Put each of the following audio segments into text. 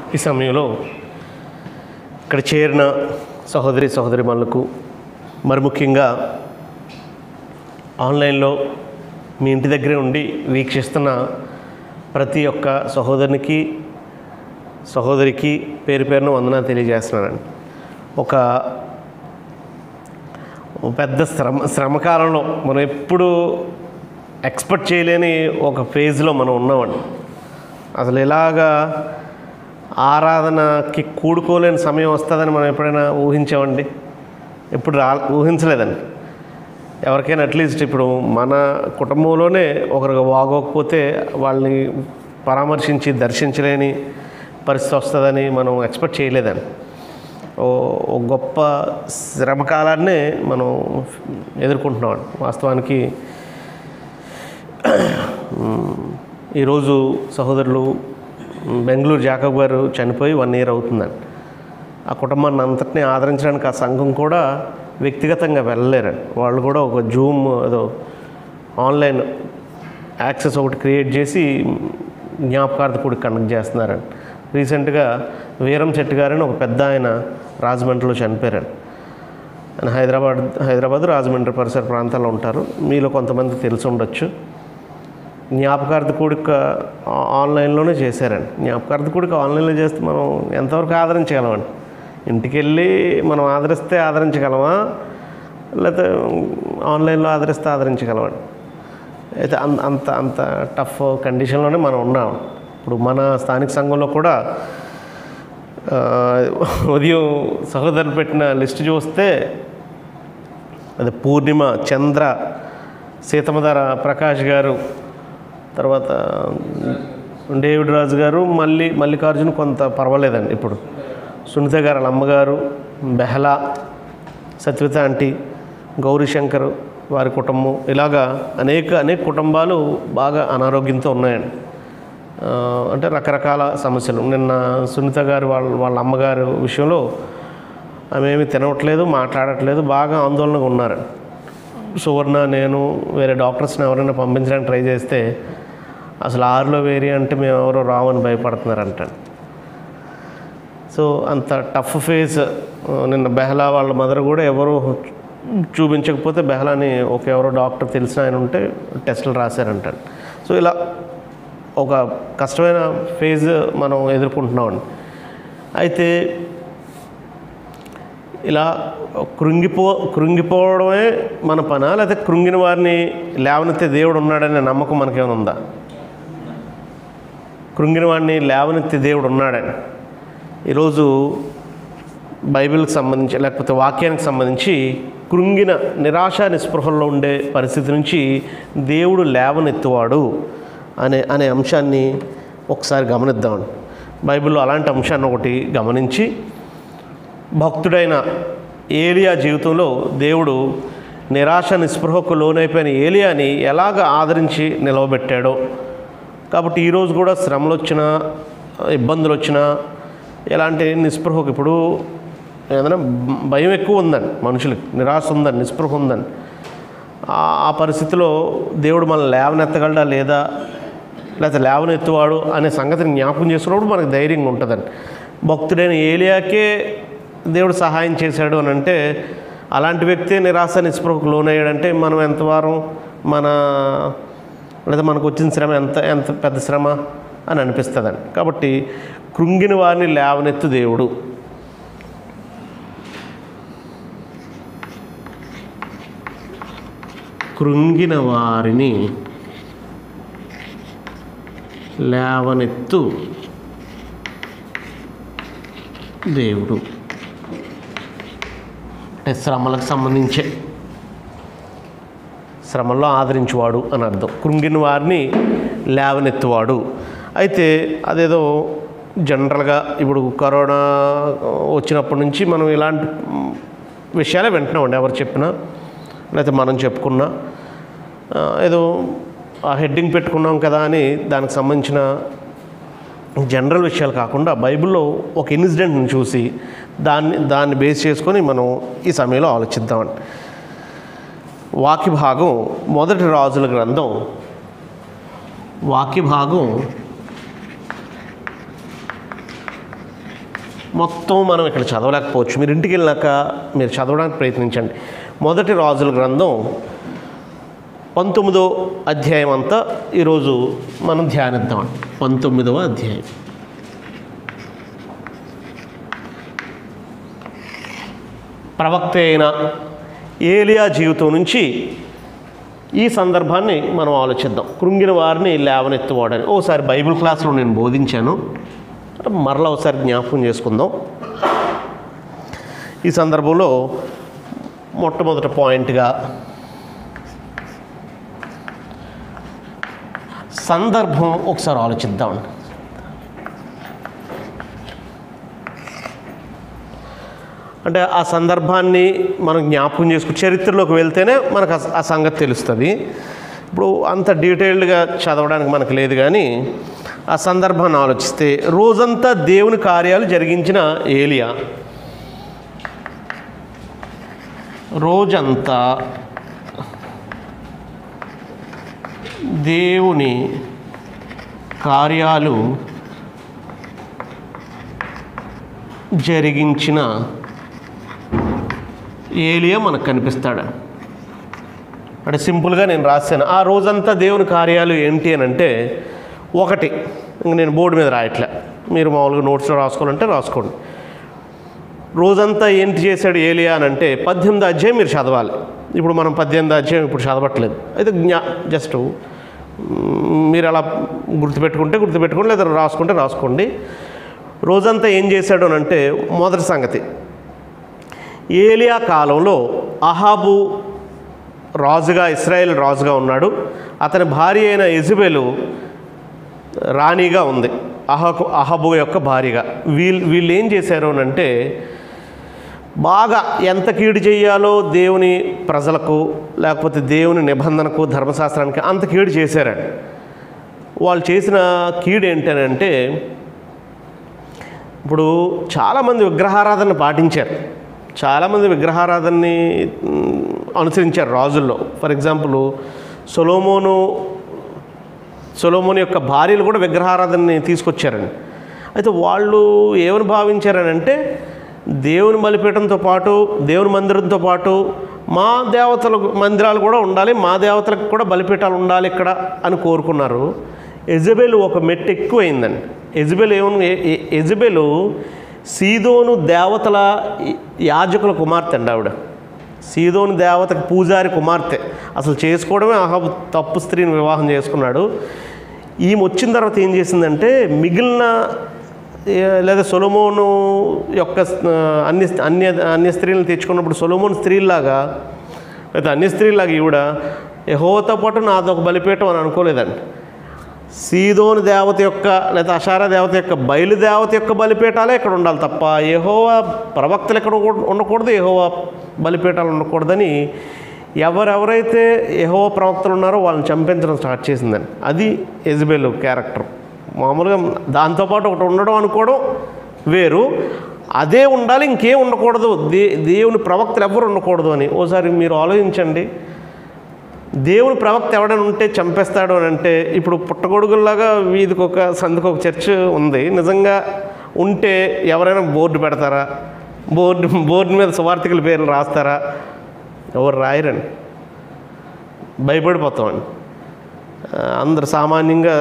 ఈ సమయంలో ఇక్కడ చేరిన సహోదరి సహోదరి మనులకు మరి ముఖ్యంగా ఆన్లైన్లో మీ ఇంటి దగ్గరే ఉండి వీక్షిస్తున్న ప్రతి ఒక్క సహోదరునికి సహోదరికి పేరు పేరున వందన తెలియజేస్తున్నానండి ఒక ఒక పెద్ద శ్రమ శ్రమకాలంలో మనం ఎప్పుడు ఎక్స్పెక్ట్ చేయలేని ఒక ఫేజ్లో మనం ఉన్నామండి అసలు ఇలాగా ఆరాధనకి కూడుకోలేని సమయం వస్తుందని మనం ఎప్పుడైనా ఊహించామండి ఎప్పుడు రా ఊహించలేదండి ఎవరికైనా అట్లీస్ట్ ఇప్పుడు మన కుటుంబంలోనే ఒకరికి బాగోకపోతే వాళ్ళని పరామర్శించి దర్శించలేని పరిస్థితి వస్తుందని మనం ఎక్స్పెక్ట్ చేయలేదండి ఓ ఓ గొప్ప శ్రమకాలాన్ని మనం ఎదుర్కొంటున్నాం వాస్తవానికి ఈరోజు సహోదరులు బెంగళూరు జాకబ్ గారు చనిపోయి వన్ ఇయర్ అవుతుందండి ఆ కుటుంబాన్ని అంతటినీ ఆదరించడానికి ఆ సంఘం కూడా వ్యక్తిగతంగా వెళ్ళలేరండి వాళ్ళు కూడా ఒక జూమ్ ఏదో ఆన్లైన్ యాక్సెస్ ఒకటి క్రియేట్ చేసి జ్ఞాపకార్థ కూడా కండక్ట్ చేస్తున్నారండి రీసెంట్గా వీరం శెట్టి గారని ఒక పెద్ద ఆయన రాజమండ్రిలో చనిపోయారండి ఆయన హైదరాబాద్ హైదరాబాద్ రాజమండ్రి పరిసర ప్రాంతాల్లో ఉంటారు మీలో కొంతమంది తెలిసి ఉండొచ్చు జ్ఞాపకార్థ కూడిక ఆ- ఆన్లైన్లోనే చేశారండి జ్ఞాపకార్థ కూడిక ఆన్లైన్లో చేస్తే మనం ఎంతవరకు ఆదరించగలమండి ఇంటికి వెళ్ళి మనం ఆదరిస్తే ఆదరించగలమా లేకపోతే ఆన్లైన్లో ఆదరిస్తే ఆదరించగలమండి అయితే అంత అంత అంత టఫ్ కండిషన్లోనే మనం ఉన్నాం ఇప్పుడు మన స్థానిక సంఘంలో కూడా ఆ, ఉదయం సహోదరులు పెట్టిన లిస్ట్ చూస్తే అది పూర్ణిమ చంద్ర సీతమధర ప్రకాష్ గారు తర్వాత డేవిడ్ రాజు గారు మళ్ళీ మల్లికార్జున కొంత పర్వాలేదండి ఇప్పుడు సునీత గారు వాళ్ళ అమ్మగారు బెహలా సత్యవత ఆంటీ గౌరీశంకర్ వారి కుటుంబం ఇలాగా అనేక అనేక కుటుంబాలు బాగా అనారోగ్యంతో ఉన్నాయండి ఆ, అంటే రకరకాల సమస్యలు నిన్న సునీత గారు వాళ్ళ వాళ్ళ అమ్మగారు విషయంలో ఆమె ఏమి తినట్లేదు మాట్లాడట్లేదు బాగా ఆందోళనగా ఉన్నారు సువర్ణ నేను వేరే డాక్టర్స్ని ఎవరైనా పంపించడానికి ట్రై చేస్తే అసలు ఆరులో వేరి అంటే మేము ఎవరో రావని భయపడుతున్నారంట సో అంత టఫ్ ఫేజ్ ఆ, నిన్న బెహలా వాళ్ళ మదర్ కూడా ఎవరు చూపించకపోతే బెహలాని ఒక ఎవరో డాక్టర్ తెలిసిన ఆయన ఉంటే టెస్టులు రాశారంట సో ఇలా ఒక కష్టమైన ఫేజ్ మనం ఎదుర్కొంటున్నామండి అయితే ఇలా కృంగిపో కృంగిపోవడమే మన పనా లేకపోతే కృంగిన వారిని లేవనెత్తే దేవుడు ఉన్నాడనే నమ్మకం మనకేమైనా ఉందా కృంగిన వాడిని లేవనెత్తే దేవుడు ఉన్నాడని ఈరోజు బైబిల్కి సంబంధించి లేకపోతే వాక్యానికి సంబంధించి కృంగిన నిరాశ నిస్పృహల్లో ఉండే పరిస్థితి నుంచి దేవుడు లేవనెత్తువాడు అనే అనే అంశాన్ని ఒకసారి గమనిద్దామండి బైబిల్లో అలాంటి అంశాన్ని ఒకటి గమనించి భక్తుడైన ఏలియా జీవితంలో దేవుడు నిరాశ నిస్పృహకు లోనైపోయిన ఏలియాని ఎలాగ ఆదరించి నిలవబెట్టాడో కాబట్టి ఈరోజు కూడా శ్రమలు వచ్చినా ఇబ్బందులు వచ్చినా ఎలాంటి నిస్పృహకు ఇప్పుడు ఏదైనా భయం ఎక్కువ ఉందండి మనుషులకి నిరాశ ఉందండి నిస్పృహ ఉందండి ఆ- ఆ పరిస్థితిలో దేవుడు మనల్ని లేవనెత్తగలడా లేదా లేకపోతే లేవనెత్తువాడు అనే సంగతిని జ్ఞాపకం చేసుకున్నప్పుడు మనకు ధైర్యంగా ఉంటుందండి భక్తుడైన ఏలియాకే దేవుడు సహాయం చేశాడు అని అంటే అలాంటి వ్యక్తి నిరాశ నిస్పృహకు లోనయ్యాడంటే మనం ఎంత వారం మన లేదా మనకు వచ్చిన శ్రమ ఎంత ఎంత పెద్ద శ్రమ అని అనిపిస్తుందండి కాబట్టి కృంగిన వారిని లేవనెత్తు దేవుడు కృంగిన వారిని లేవనెత్తు దేవుడు అంటే శ్రమలకు సంబంధించే శ్రమల్లో ఆదరించువాడు అని అర్థం కృంగిన వారిని లేవనెత్తువాడు అయితే అదేదో జనరల్గా ఇప్పుడు కరోనా వచ్చినప్పటి నుంచి మనం ఇలాంటి మ్, విషయాలే వింటున్నామండి ఎవరు చెప్పినా లేకపోతే మనం చెప్పుకున్నా ఆ, ఏదో ఆ హెడ్డింగ్ పెట్టుకున్నాం కదా అని దానికి సంబంధించిన జనరల్ విషయాలు కాకుండా బైబిల్లో ఒక ఇన్సిడెంట్ని చూసి దాన్ని దాన్ని బేస్ చేసుకొని మనం ఈ సమయంలో ఆలోచిద్దామండి వాక్య భాగం మొదటి రాజుల గ్రంథం వాక్య భాగం మొత్తం మనం ఇక్కడ చదవలేకపోవచ్చు మీరు ఇంటికి వెళ్ళాక మీరు చదవడానికి ప్రయత్నించండి మొదటి రాజుల గ్రంథం పంతొమ్మిదో అధ్యాయం అంతా ఈరోజు మనం ధ్యానిద్దాం పంతొమ్మిదవ అధ్యాయం ప్రవక్త అయిన ఏలియా జీవితం నుంచి ఈ సందర్భాన్ని మనం ఆలోచిద్దాం కృంగిన వారిని లేవనెత్తువాడని ఓసారి బైబిల్ క్లాస్లో నేను బోధించాను మరలా ఒకసారి జ్ఞాపకం చేసుకుందాం ఈ సందర్భంలో మొట్టమొదటి పాయింట్గా సందర్భం ఒకసారి ఆలోచిద్దాం అంటే ఆ సందర్భాన్ని మనం జ్ఞాపకం చేసుకుని చరిత్రలోకి వెళ్తేనే మనకు ఆ- ఆ సంగతి తెలుస్తుంది ఇప్పుడు అంత డీటెయిల్డ్గా చదవడానికి మనకు లేదు కానీ ఆ సందర్భాన్ని ఆలోచిస్తే రోజంతా దేవుని కార్యాలు జరిగించిన ఏలియా రోజంతా దేవుని కార్యాలు జరిగించిన ఏలియా మనకు కనిపిస్తాడు అంటే సింపుల్గా నేను రాశాను ఆ రోజంతా దేవుని కార్యాలు ఏంటి అని అంటే ఒకటి ఇంక నేను బోర్డు మీద రాయట్లే మీరు మామూలుగా నోట్స్లో రాసుకోవాలంటే రాసుకోండి రోజంతా ఏంటి చేశాడు ఏలియా అని అంటే పద్దెనిమిది అధ్యాయం మీరు చదవాలి ఇప్పుడు మనం పద్దెనిమిది అధ్యాయం ఇప్పుడు చదవట్లేదు అయితే జ్ఞా జస్ట్ మీరు అలా గుర్తుపెట్టుకుంటే గుర్తుపెట్టుకోండి లేదా రాసుకుంటే రాసుకోండి రోజంతా ఏం చేశాడు అని అంటే మొదటి సంగతి ఏలియా కాలంలో అహాబు రాజుగా ఇస్రాయేల్ రాజుగా ఉన్నాడు అతని భార్య అయిన ఎజుబెలు రాణిగా ఉంది అహకు అహబు యొక్క భార్యగా వీళ్ళు వీళ్ళు ఏం చేశారు అని అంటే బాగా ఎంత కీడు చేయాలో దేవుని ప్రజలకు లేకపోతే దేవుని నిబంధనకు ధర్మశాస్త్రానికి అంత కీడు చేశారండి వాళ్ళు చేసిన కీడు ఏంటనంటే ఇప్పుడు చాలామంది విగ్రహారాధన పాటించారు చాలామంది విగ్రహారాధనని మ్, అనుసరించారు రాజుల్లో ఫర్ ఎగ్జాంపుల్ సొలోమోను సొలోమోని యొక్క భార్యలు కూడా విగ్రహారాధనని తీసుకొచ్చారండి అయితే వాళ్ళు ఏమని భావించారని అంటే దేవుని బలిపీఠంతో పాటు దేవుని మందిరంతో పాటు మా దేవతల మందిరాలు కూడా ఉండాలి మా దేవతలకు కూడా బలిపీఠాలు ఉండాలి ఇక్కడ అని కోరుకున్నారు ఎజబెల్ ఒక మెట్టు ఎక్కువైందండి ఎజబెల్ ఏమని ఎ- ఎ- ఎజబెలు సీదోను దేవతల యాజకుల కుమార్తె అండి ఆవిడ సీదోను దేవతకు పూజారి కుమార్తె అసలు చేసుకోవడమే అహాబు తప్పు స్త్రీని వివాహం చేసుకున్నాడు ఈమె వచ్చిన తర్వాత ఏం చేసిందంటే మిగిలిన ఏ, లేదా సొలమోను యొక్క ఆ, అన్ని అన్య అన్య స్త్రీలను తెచ్చుకున్నప్పుడు సొలమోన్ స్త్రీలాగా లేదా అన్ని స్త్రీలాగా ఈవిడ యహోతో పాటు నాదొక బలిపీఠం అని అనుకోలేదండి సీదోని దేవత యొక్క లేదా అషారా దేవత యొక్క బయలు దేవత యొక్క బలిపీఠాలే ఇక్కడ ఉండాలి తప్ప యెహోవా ప్రవక్తలు ఎక్కడ ఉండ- ఉండకూడదు యెహోవా బలిపీఠాలు ఉండకూడదని ఎవరెవరైతే యెహోవా ప్రవక్తలు ఉన్నారో వాళ్ళని చంపించడం స్టార్ట్ చేసిందని అది ఎజబెల్ క్యారెక్టర్ మామూలుగా దాంతోపాటు ఒకటి ఉండడం అనుకోవడం వేరు అదే ఉండాలి ఇంకేం ఉండకూడదు దే దేవుని ప్రవక్తలు ఎవరు ఉండకూడదు అని ఓసారి మీరు ఆలోచించండి దేవుని ప్రవక్త ఎవడైనా ఉంటే చంపేస్తాడు అని అంటే ఇప్పుడు పుట్టగొడుగుల్లాగా వీధికి ఒక సందుకు ఒక చర్చ్ ఉంది నిజంగా ఉంటే ఎవరైనా బోర్డు పెడతారా బోర్డు బోర్డు మీద సువార్థికుల పేర్లు రాస్తారా ఎవరు రాయరండి భయపడిపోతామండి ఆ, అందరు సామాన్యంగా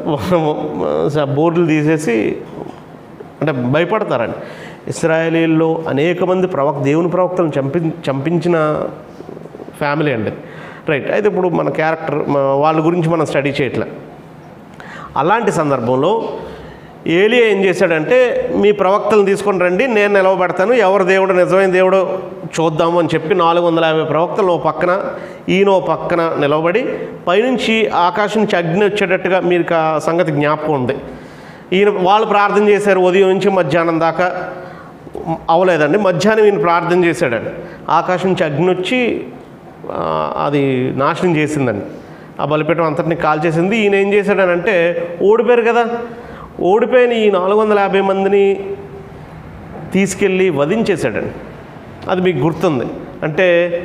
బోర్డులు తీసేసి అంటే భయపడతారండి ఇస్రాయేలీల్లో అనేక మంది ప్రవక్త దేవుని ప్రవక్తలను చంపి చంపించిన ఫ్యామిలీ అండి రైట్ అయితే ఇప్పుడు మన క్యారెక్టర్ మ- వాళ్ళ గురించి మనం స్టడీ చేయట్లే అలాంటి సందర్భంలో ఏలియా ఏం చేశాడంటే మీ ప్రవక్తలను తీసుకొని రండి నేను నిలవబెడతాను ఎవరు దేవుడు నిజమైన దేవుడు చూద్దాము అని చెప్పి నాలుగు వందల యాభై ప్రవక్తలు ఓ పక్కన ఈయన ఓ పక్కన నిలవబడి పైనుంచి ఆకాశం నుంచి అగ్ని వచ్చేటట్టుగా మీరు ఆ సంగతి జ్ఞాపకం ఉంది ఈయన వాళ్ళు ప్రార్థన చేశారు ఉదయం నుంచి మధ్యాహ్నం దాకా అవలేదండి మధ్యాహ్నం ఈయన ప్రార్థన చేశాడండి ఆకాశం నుంచి అగ్ని వచ్చి ఆ, అది నాశనం చేసిందండి ఆ బలిపీఠం అంతటిని కాల్ చేసింది ఈయన ఏం చేశాడనంటే ఓడిపోయారు కదా ఓడిపోయిన ఈ నాలుగు వందల యాభై మందిని తీసుకెళ్ళి వధించేశాడండి అది మీకు గుర్తుంది అంటే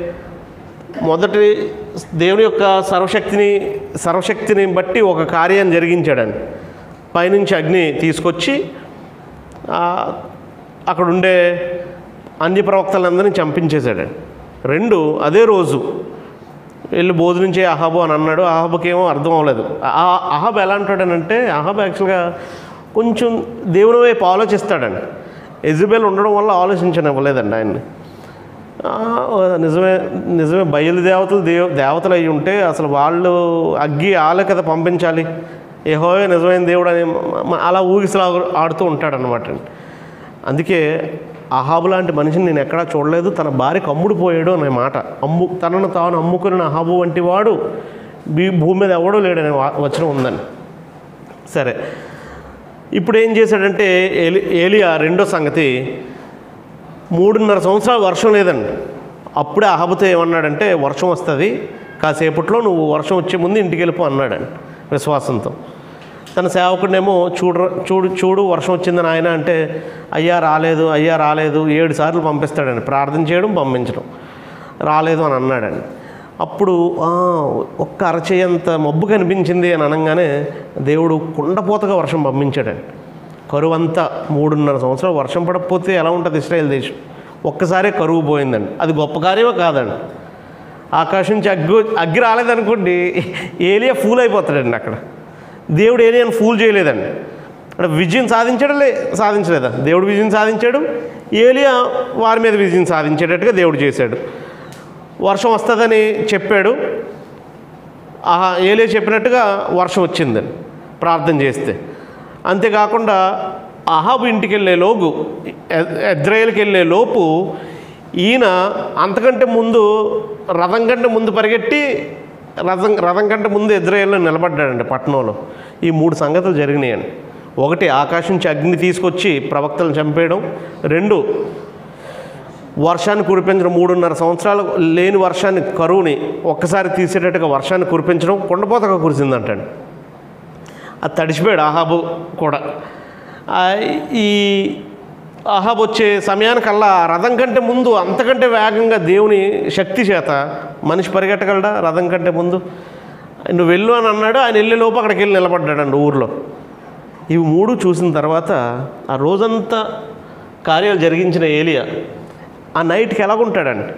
మొదటి దేవుని యొక్క సర్వశక్తిని సర్వశక్తిని బట్టి ఒక కార్యాన్ని జరిగించాడండి పైనుంచి అగ్ని తీసుకొచ్చి ఆ అక్కడ ఉండే అన్ని ప్రవక్తలందరినీ చంపించేశాడు రెండు అదే రోజు వెళ్ళి భోజనించే అహాబు అని అన్నాడు అహాబుకి ఏమో అర్థం అవ్వలేదు ఆ- అహాబ్ ఎలా అంటాడనంటే అహాబ్ యాక్చువల్గా కొంచెం దేవుని వైపు ఆలోచిస్తాడండి ఎజబెల్ ఉండడం వల్ల ఆలోచించనివ్వలేదండి ఆయన్ని ఆ, నిజమే నిజమే బయలుదేవతలు దేవ దేవతలు అయి ఉంటే అసలు వాళ్ళు అగ్గి ఆలే కదా పంపించాలి ఏహోయే నిజమైన దేవుడు అని మ- మ- అలా ఊగిసలా ఆడుతూ ఉంటాడనమాట అందుకే అహాబు లాంటి మనిషిని నేను ఎక్కడా చూడలేదు తన భార్యకు అమ్ముడు పోయాడు అనే మాట అమ్ము తనను తాను అమ్ముకున్న అహాబు వంటి వాడు భీ భూమి మీద ఎవడూ లేడనే వా- వచనం ఉందని సరే ఇప్పుడు ఏం చేశాడంటే ఏలి ఏలియా రెండో సంగతి మూడున్నర సంవత్సరాలు వర్షం లేదండి అప్పుడే అహబతో ఏమన్నాడంటే వర్షం వస్తుంది కాసేపట్లో నువ్వు వర్షం వచ్చే ముందు ఇంటికి వెళ్ళిపో అన్నాడండి విశ్వాసంతో తన సేవకుడినేమో చూడు చూడు చూడు వర్షం వచ్చిందని ఆయన అంటే అయ్యా రాలేదు అయ్యా రాలేదు ఏడు సార్లు పంపిస్తాడండి ప్రార్థన చేయడం పంపించడం రాలేదు అని అన్నాడండి అప్పుడు "ఆ, ఒక్క అరచేయంత మబ్బు కనిపించింది అని అనగానే దేవుడు కుండపోతగా వర్షం పంపించాడండి కరువు అంతా మూడున్నర సంవత్సరాలు వర్షం పడకపోతే ఎలా ఉంటుంది ఇస్రాయేల్ దేశం ఒక్కసారే కరువు పోయిందండి అది గొప్ప కార్యమే కాదండి ఆకాశం నుంచి అగ్గి అగ్గి రాలేదనుకోండి ఏలియా ఫూల్ అయిపోతాడండి అక్కడ దేవుడు ఏలియాని ఫూల్ చేయలేదండి అంటే విజయం సాధించాడా లే సాధించలేదా దేవుడు విజయం సాధించాడు ఏలియా వారి మీద విజయం సాధించేటట్టుగా దేవుడు చేశాడు వర్షం వస్తుందని చెప్పాడు ఆహా ఏలియా చెప్పినట్టుగా వర్షం వచ్చిందని ప్రార్థన చేస్తే అంతేకాకుండా అహాబు ఇంటికి వెళ్ళే లోపు ఎద్రాయిల్కి వెళ్ళే లోపు ఈయన అంతకంటే ముందు రథం కంటే ముందు పరిగెట్టి రథం రథం కంటే ముందు ఎద్రాయిల్లో నిలబడ్డాడండి పట్టణంలో ఈ మూడు సంగతులు జరిగినాయండి ఒకటి ఆకాశం నుంచి అగ్ని తీసుకొచ్చి ప్రవక్తలను చంపేయడం రెండు వర్షాన్ని కురిపించడం మూడున్నర సంవత్సరాలు లేని వర్షాన్ని కరువుని ఒక్కసారి తీసేటట్టుగా వర్షాన్ని కురిపించడం కొండపోతగా కురిసిందంటండి అది తడిసిపోయాడు ఆహాబు కూడా ఆ, ఈ ఆహాబ్ వచ్చే సమయానికల్లా ఆ రథం కంటే ముందు అంతకంటే వేగంగా దేవుని శక్తి చేత మనిషి పరిగెట్టగలడా రథం కంటే ముందు నువ్వు వెళ్ళు అని అన్నాడు ఆయన వెళ్ళే లోపు అక్కడికి వెళ్ళి నిలబడ్డాడండి ఊర్లో ఇవి మూడు చూసిన తర్వాత ఆ రోజంతా కార్యాలు జరిగించిన ఏలియా ఆ నైట్కి ఎలాగుంటాడండి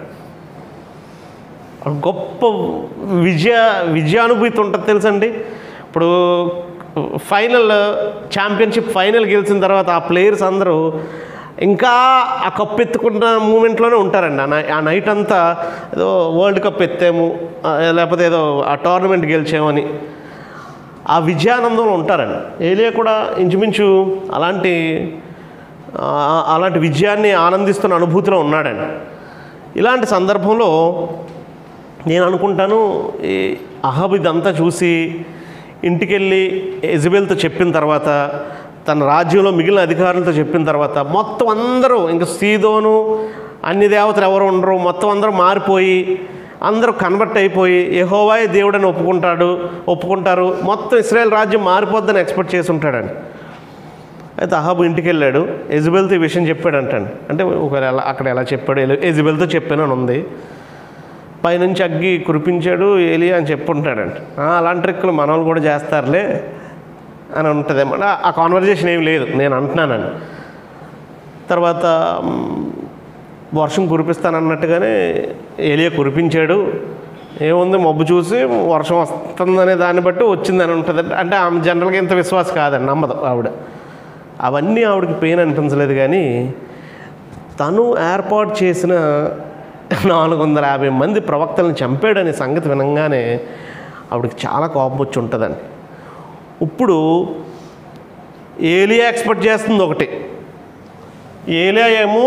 గొప్ప విజయ విజయానుభూతి ఉంటుంది తెలుసండి ఇప్పుడు ఫైనల్ ఛాంపియన్షిప్ ఫైనల్ గెలిచిన తర్వాత ఆ ప్లేయర్స్ అందరూ ఇంకా ఆ కప్ ఎత్తుకున్న మూమెంట్లోనే ఉంటారండి ఆ నై ఆ నైట్ అంతా ఏదో వరల్డ్ కప్ ఎత్తాము ఆ, లేకపోతే ఏదో ఆ టోర్నమెంట్ గెలిచామని ఆ విజయానందంలో ఉంటారండి ఏలియా కూడా ఇంచుమించు అలాంటి ఆ, అలాంటి విజయాన్ని ఆనందిస్తున్న అనుభూతిలో ఉన్నాడండి ఇలాంటి సందర్భంలో నేను అనుకుంటాను ఈ అహబ్ ఇదంతా చూసి ఇంటికెళ్ళి ఎజబెల్తో చెప్పిన తర్వాత తన రాజ్యంలో మిగిలిన అధికారులతో చెప్పిన తర్వాత మొత్తం అందరూ ఇంకా సీదోను అన్ని దేవతలు ఎవరు ఉండరు మొత్తం అందరూ మారిపోయి అందరూ కన్వర్ట్ అయిపోయి యెహోవాయే దేవుడని ఒప్పుకుంటాడు ఒప్పుకుంటారు మొత్తం ఇస్రాయేల్ రాజ్యం మారిపోద్దని ఎక్స్పెక్ట్ చేసి ఉంటాడండి అయితే అహాబు ఇంటికి వెళ్ళాడు ఎజబెల్తో ఈ విషయం చెప్పాడు అంటాడు అంటే ఒకవేళ ఎలా అక్కడ ఎలా చెప్పాడు ఎలి- ఎజబెల్తో చెప్పాను అని ఉంది పైనుంచి అగ్గి కురిపించాడు ఏలి అని చెప్పుంటాడంట "ఆ, అలాంటి ట్రిక్కులు మన వాళ్ళు కూడా చేస్తారులే అని ఉంటుంది ఆ కాన్వర్జేషన్ ఏం లేదు నేను అంటున్నానని తర్వాత మ్, వర్షం కురిపిస్తానన్నట్టుగానే ఏలియా కురిపించాడు ఏముంది మబ్బు చూసి వర్షం వస్తుందనే దాన్ని బట్టి వచ్చిందని ఉంటుంది అంటే ఆమె జనరల్గా ఇంత విశ్వాసం కాదండి నమ్మదు ఆవిడ అవన్నీ ఆవిడకి పెయిన్ అనిపించలేదు కానీ తను ఏర్పాటు చేసిన నాలుగు వందల యాభై మంది ప్రవక్తలను చంపాడనే సంగతి వినంగానే ఆవిడకి చాలా కోపం వచ్చి ఉంటుందండి ఇప్పుడు ఏలియా ఎక్స్పెక్ట్ చేస్తుంది ఒకటి ఏలియా ఏమో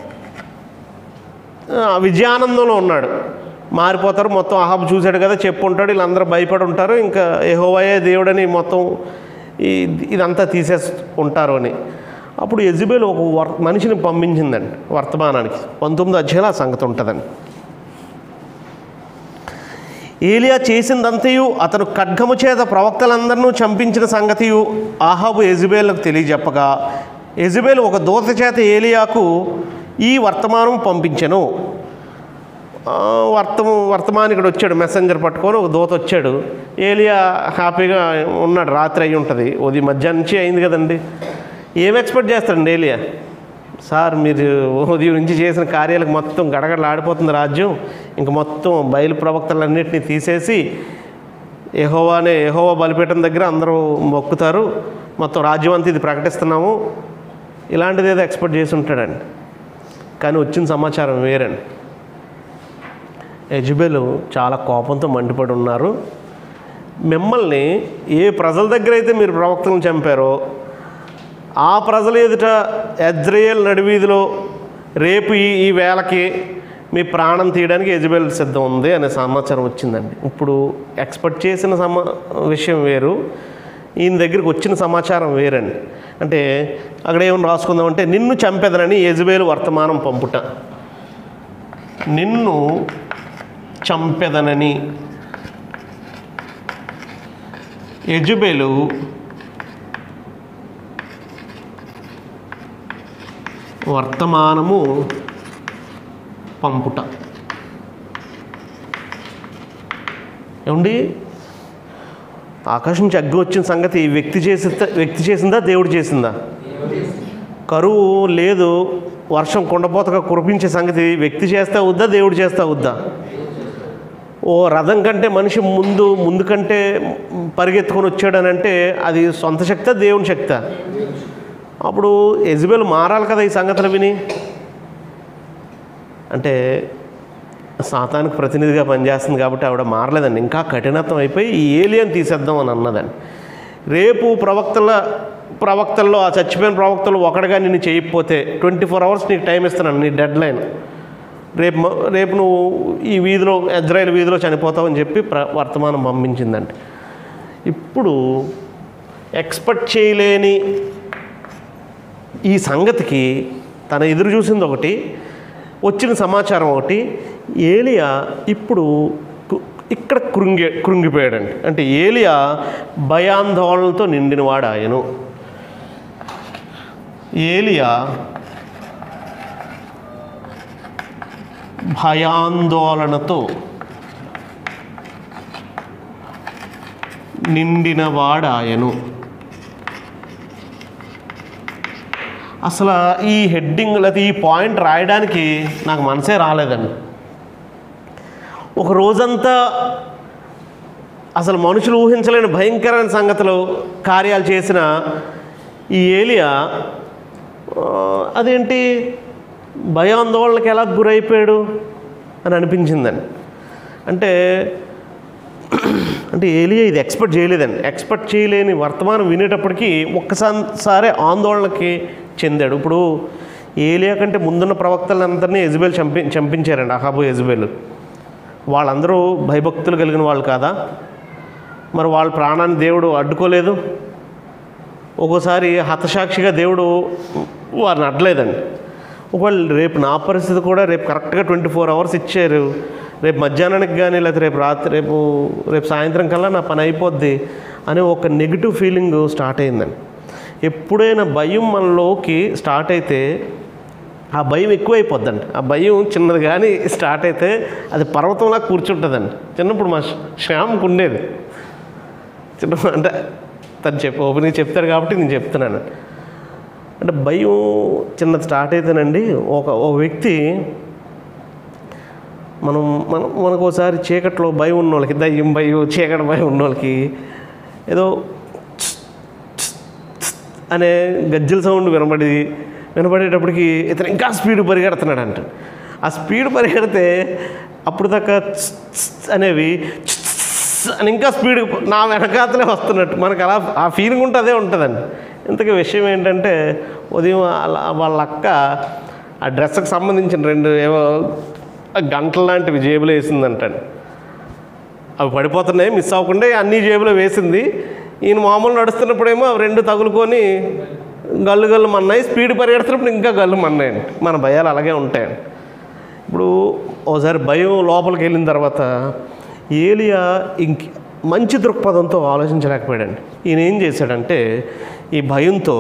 ఆ, విజయానందంలో ఉన్నాడు మారిపోతారు మొత్తం అహాబ్ చూశాడు కదా చెప్పుంటాడు వీళ్ళందరూ భయపడి ఉంటారు ఇంకా ఏహోవయే దేవుడని మొత్తం ఈ ఇదంతా తీసేసి ఉంటారు అని అప్పుడు ఎజిబేల్ ఒక వర్ మనిషిని పంపించిందండి వర్తమానానికి పంతొమ్మిది అధ్యాయులు ఆ సంగతి ఉంటుందండి ఏలియా చేసిందంతయు అతను ఖడ్గము చేత ప్రవక్తలందరినూ చంపించిన సంగతియు ఆహాబు ఎజుబేలకు తెలియజెప్పగా ఎజుబేలు ఒక దూత చేత ఏలియాకు ఈ వర్తమానం పంపించెను ఆ, వర్తము వర్తమానికుడు వచ్చాడు మెసెంజర్ పట్టుకొని ఒక దూత వచ్చాడు ఏలియా హ్యాపీగా ఉన్నాడు రాత్రి అయి ఉంటుంది ఉదయం మధ్యాహ్నం నుంచి అయింది కదండి ఏం ఎక్స్పెక్ట్ చేస్తాడండి ఏలియా సార్ మీరు ఉదయం నుంచి చేసిన కార్యాలకు మొత్తం గడగడలాడిపోతుంది రాజ్యం ఇంక మొత్తం బయలు ప్రవక్తలన్నింటినీ తీసేసి యహోవానే యహోవా బలిపీఠం దగ్గర అందరూ మొక్కుతారు మొత్తం రాజ్యం అంతా ఇది ప్రకటిస్తున్నాము ఇలాంటిది ఏదో ఎక్స్పెక్ట్ చేసి ఉంటాడండి కానీ వచ్చిన సమాచారం వేరండి యజబెలు చాలా కోపంతో మండిపడి ఉన్నారు మిమ్మల్ని ఏ ప్రజల దగ్గర అయితే మీరు ప్రవక్తలను చంపారో ఆ ప్రజల ఎదుట ఎజ్రయేల్ నడివీధిలో రేపు ఈ ఈ వేళకి మీ ప్రాణం తీయడానికి యజబెల్ సిద్ధం ఉంది అనే సమాచారం వచ్చిందండి ఇప్పుడు ఎక్స్పెక్ట్ చేసిన సమా విషయం వేరు ఈయన దగ్గరికి వచ్చిన సమాచారం వేరండి అంటే అక్కడ ఏమని రాసుకుందామంటే నిన్ను చంపెదనని యజబేలు వర్తమానం పంపుట నిన్ను చంపెదనని యజబేలు వర్తమానము పంపుట ఏమండి ఆకాశం నుంచి అగ్గి వచ్చిన సంగతి ఈ వ్యక్తి చేసి వ్యక్తి చేసిందా దేవుడు చేసిందా కరువు లేదు వర్షం కుండపోతగా కురిపించే సంగతి వ్యక్తి చేస్తా వద్దా దేవుడు చేస్తా వద్దా ఓ రథం కంటే మనిషి ముందు ముందు కంటే పరిగెత్తుకొని వచ్చాడనంటే అది సొంత శక్తా దేవుని శక్తా అప్పుడు ఎజబెల్ మారాలి కదా ఈ సంగతులు విని అంటే సాతానికి ప్రతినిధిగా పనిచేస్తుంది కాబట్టి ఆవిడ మారలేదండి ఇంకా కఠినత్వం అయిపోయి ఈ ఏలియన్ తీసేద్దాం అని అన్నదండి రేపు ప్రవక్తల ప్రవక్తల్లో ఆ చచ్చిపోయిన ప్రవక్తలు ఒకటిగా నిన్ను చేయకపోతే ట్వంటీ ఫోర్ అవర్స్ నీకు టైం ఇస్తున్నాను నీ డెడ్ లైన్ రేపు మ- రేపు నువ్వు ఈ వీధిలో ఇజ్రాయెల్ వీధిలో చనిపోతావు అని చెప్పి ప్ర వర్తమానం పంపించిందండి ఇప్పుడు ఎక్స్పెక్ట్ చేయలేని ఈ సంగతికి తన ఎదురు చూసింది ఒకటి వచ్చిన సమాచారం ఒకటి ఏలియా ఇప్పుడు కు- ఇక్కడ కృంగి కృంగిపోయాడండి అంటే ఏలియా భయాందోళనతో నిండినవాడు ఆయను ఏలియా భయాందోళనతో నిండినవాడాయను అసలు ఈ హెడ్డింగ్ లేకపోతే ఈ పాయింట్ రాయడానికి నాకు మనసే రాలేదండి ఒక రోజంతా అసలు మనుషులు ఊహించలేని భయంకరమైన సంగతులు కార్యాలు చేసిన ఈ ఏలియా ఆ, అదేంటి భయాందోళనకి ఎలా గురైపోయాడు అని అనిపించిందండి అంటే అంటే ఏలియా ఇది ఎక్స్పెక్ట్ చేయలేదండి ఎక్స్పెక్ట్ చేయలేని వర్తమానం వినేటప్పటికీ ఒక్కసారి ఆందోళనకి చెందాడు ఇప్పుడు ఏలియా కంటే ముందున్న ప్రవక్తలందరినీ ఎజబెల్ చంపి చంపించారండి అహాబు ఎజబెల్ వాళ్ళందరూ భయభక్తులు కలిగిన వాళ్ళు కాదా మరి వాళ్ళ ప్రాణాన్ని దేవుడు అడ్డుకోలేదు ఒక్కోసారి హతసాక్షిగా దేవుడు వారిని అడ్డలేదండి ఒకవేళ రేపు నా పరిస్థితి కూడా రేపు కరెక్ట్గా ట్వంటీ ఫోర్ అవర్స్ ఇచ్చారు రేపు మధ్యాహ్నానికి కానీ లేకపోతే రేపు రాత్రి రేపు రేపు సాయంత్రం కల్లా నా పని అయిపోద్ది అనే ఒక నెగిటివ్ ఫీలింగ్ స్టార్ట్ అయిందండి ఎప్పుడైనా భయం మనలోకి స్టార్ట్ అయితే ఆ భయం ఎక్కువైపోద్దండి ఆ భయం చిన్నది కానీ స్టార్ట్ అయితే అది పర్వతంలా కూర్చుంటుందండి చిన్నప్పుడు మా శ్యామ్కి ఉండేది చిన్న అంటే తను చెప్పి ఓపెన్గా చెప్తారు కాబట్టి నేను చెప్తున్నాను అంటే భయం చిన్నది స్టార్ట్ అయితేనండి ఒక ఓ వ్యక్తి మనం మనం మనకు ఒకసారి చీకట్లో భయం ఉన్న వాళ్ళకి దయ్యం భయం చీకటి భయం ఉన్న వాళ్ళకి ఏదో అనే గజ్జల సౌండ్ వినబడి వినబడేటప్పటికి ఇతను ఇంకా స్పీడ్ పరిగెడుతున్నాడు అంట ఆ స్పీడ్ పరిగెడితే అప్పుడు దాకా ఛ్ ఛ్ అనేవి ఛ్ ఛ్ అని ఇంకా స్పీడ్ నా వెనకాతలే వస్తున్నట్టు మనకు అలా ఆ ఫీలింగ్ ఉంటే అదే ఉంటుందండి ఇంతకీ విషయం ఏంటంటే ఉదయం అలా వాళ్ళ అక్క ఆ డ్రెస్కి సంబంధించిన రెండు ఏవో గంటల లాంటివి జేబులో వేసిందంటండి అవి పడిపోతున్నాయి మిస్ అవ్వకుండా అన్ని జేబులో వేసింది ఈయన మామూలు నడుస్తున్నప్పుడేమో అవి రెండు తగులుకొని గల్లు గల్లు మన్నాయి స్పీడ్ పరిగెడుతున్నప్పుడు ఇంకా గల్లు మన్నాయండి మన భయాలు అలాగే ఉంటాయండి ఇప్పుడు ఒకసారి భయం లోపలికి వెళ్ళిన తర్వాత ఏలియా ఇంక మంచి దృక్పథంతో ఆలోచించలేకపోయాడండి ఈయన ఏం చేశాడంటే ఈ భయంతో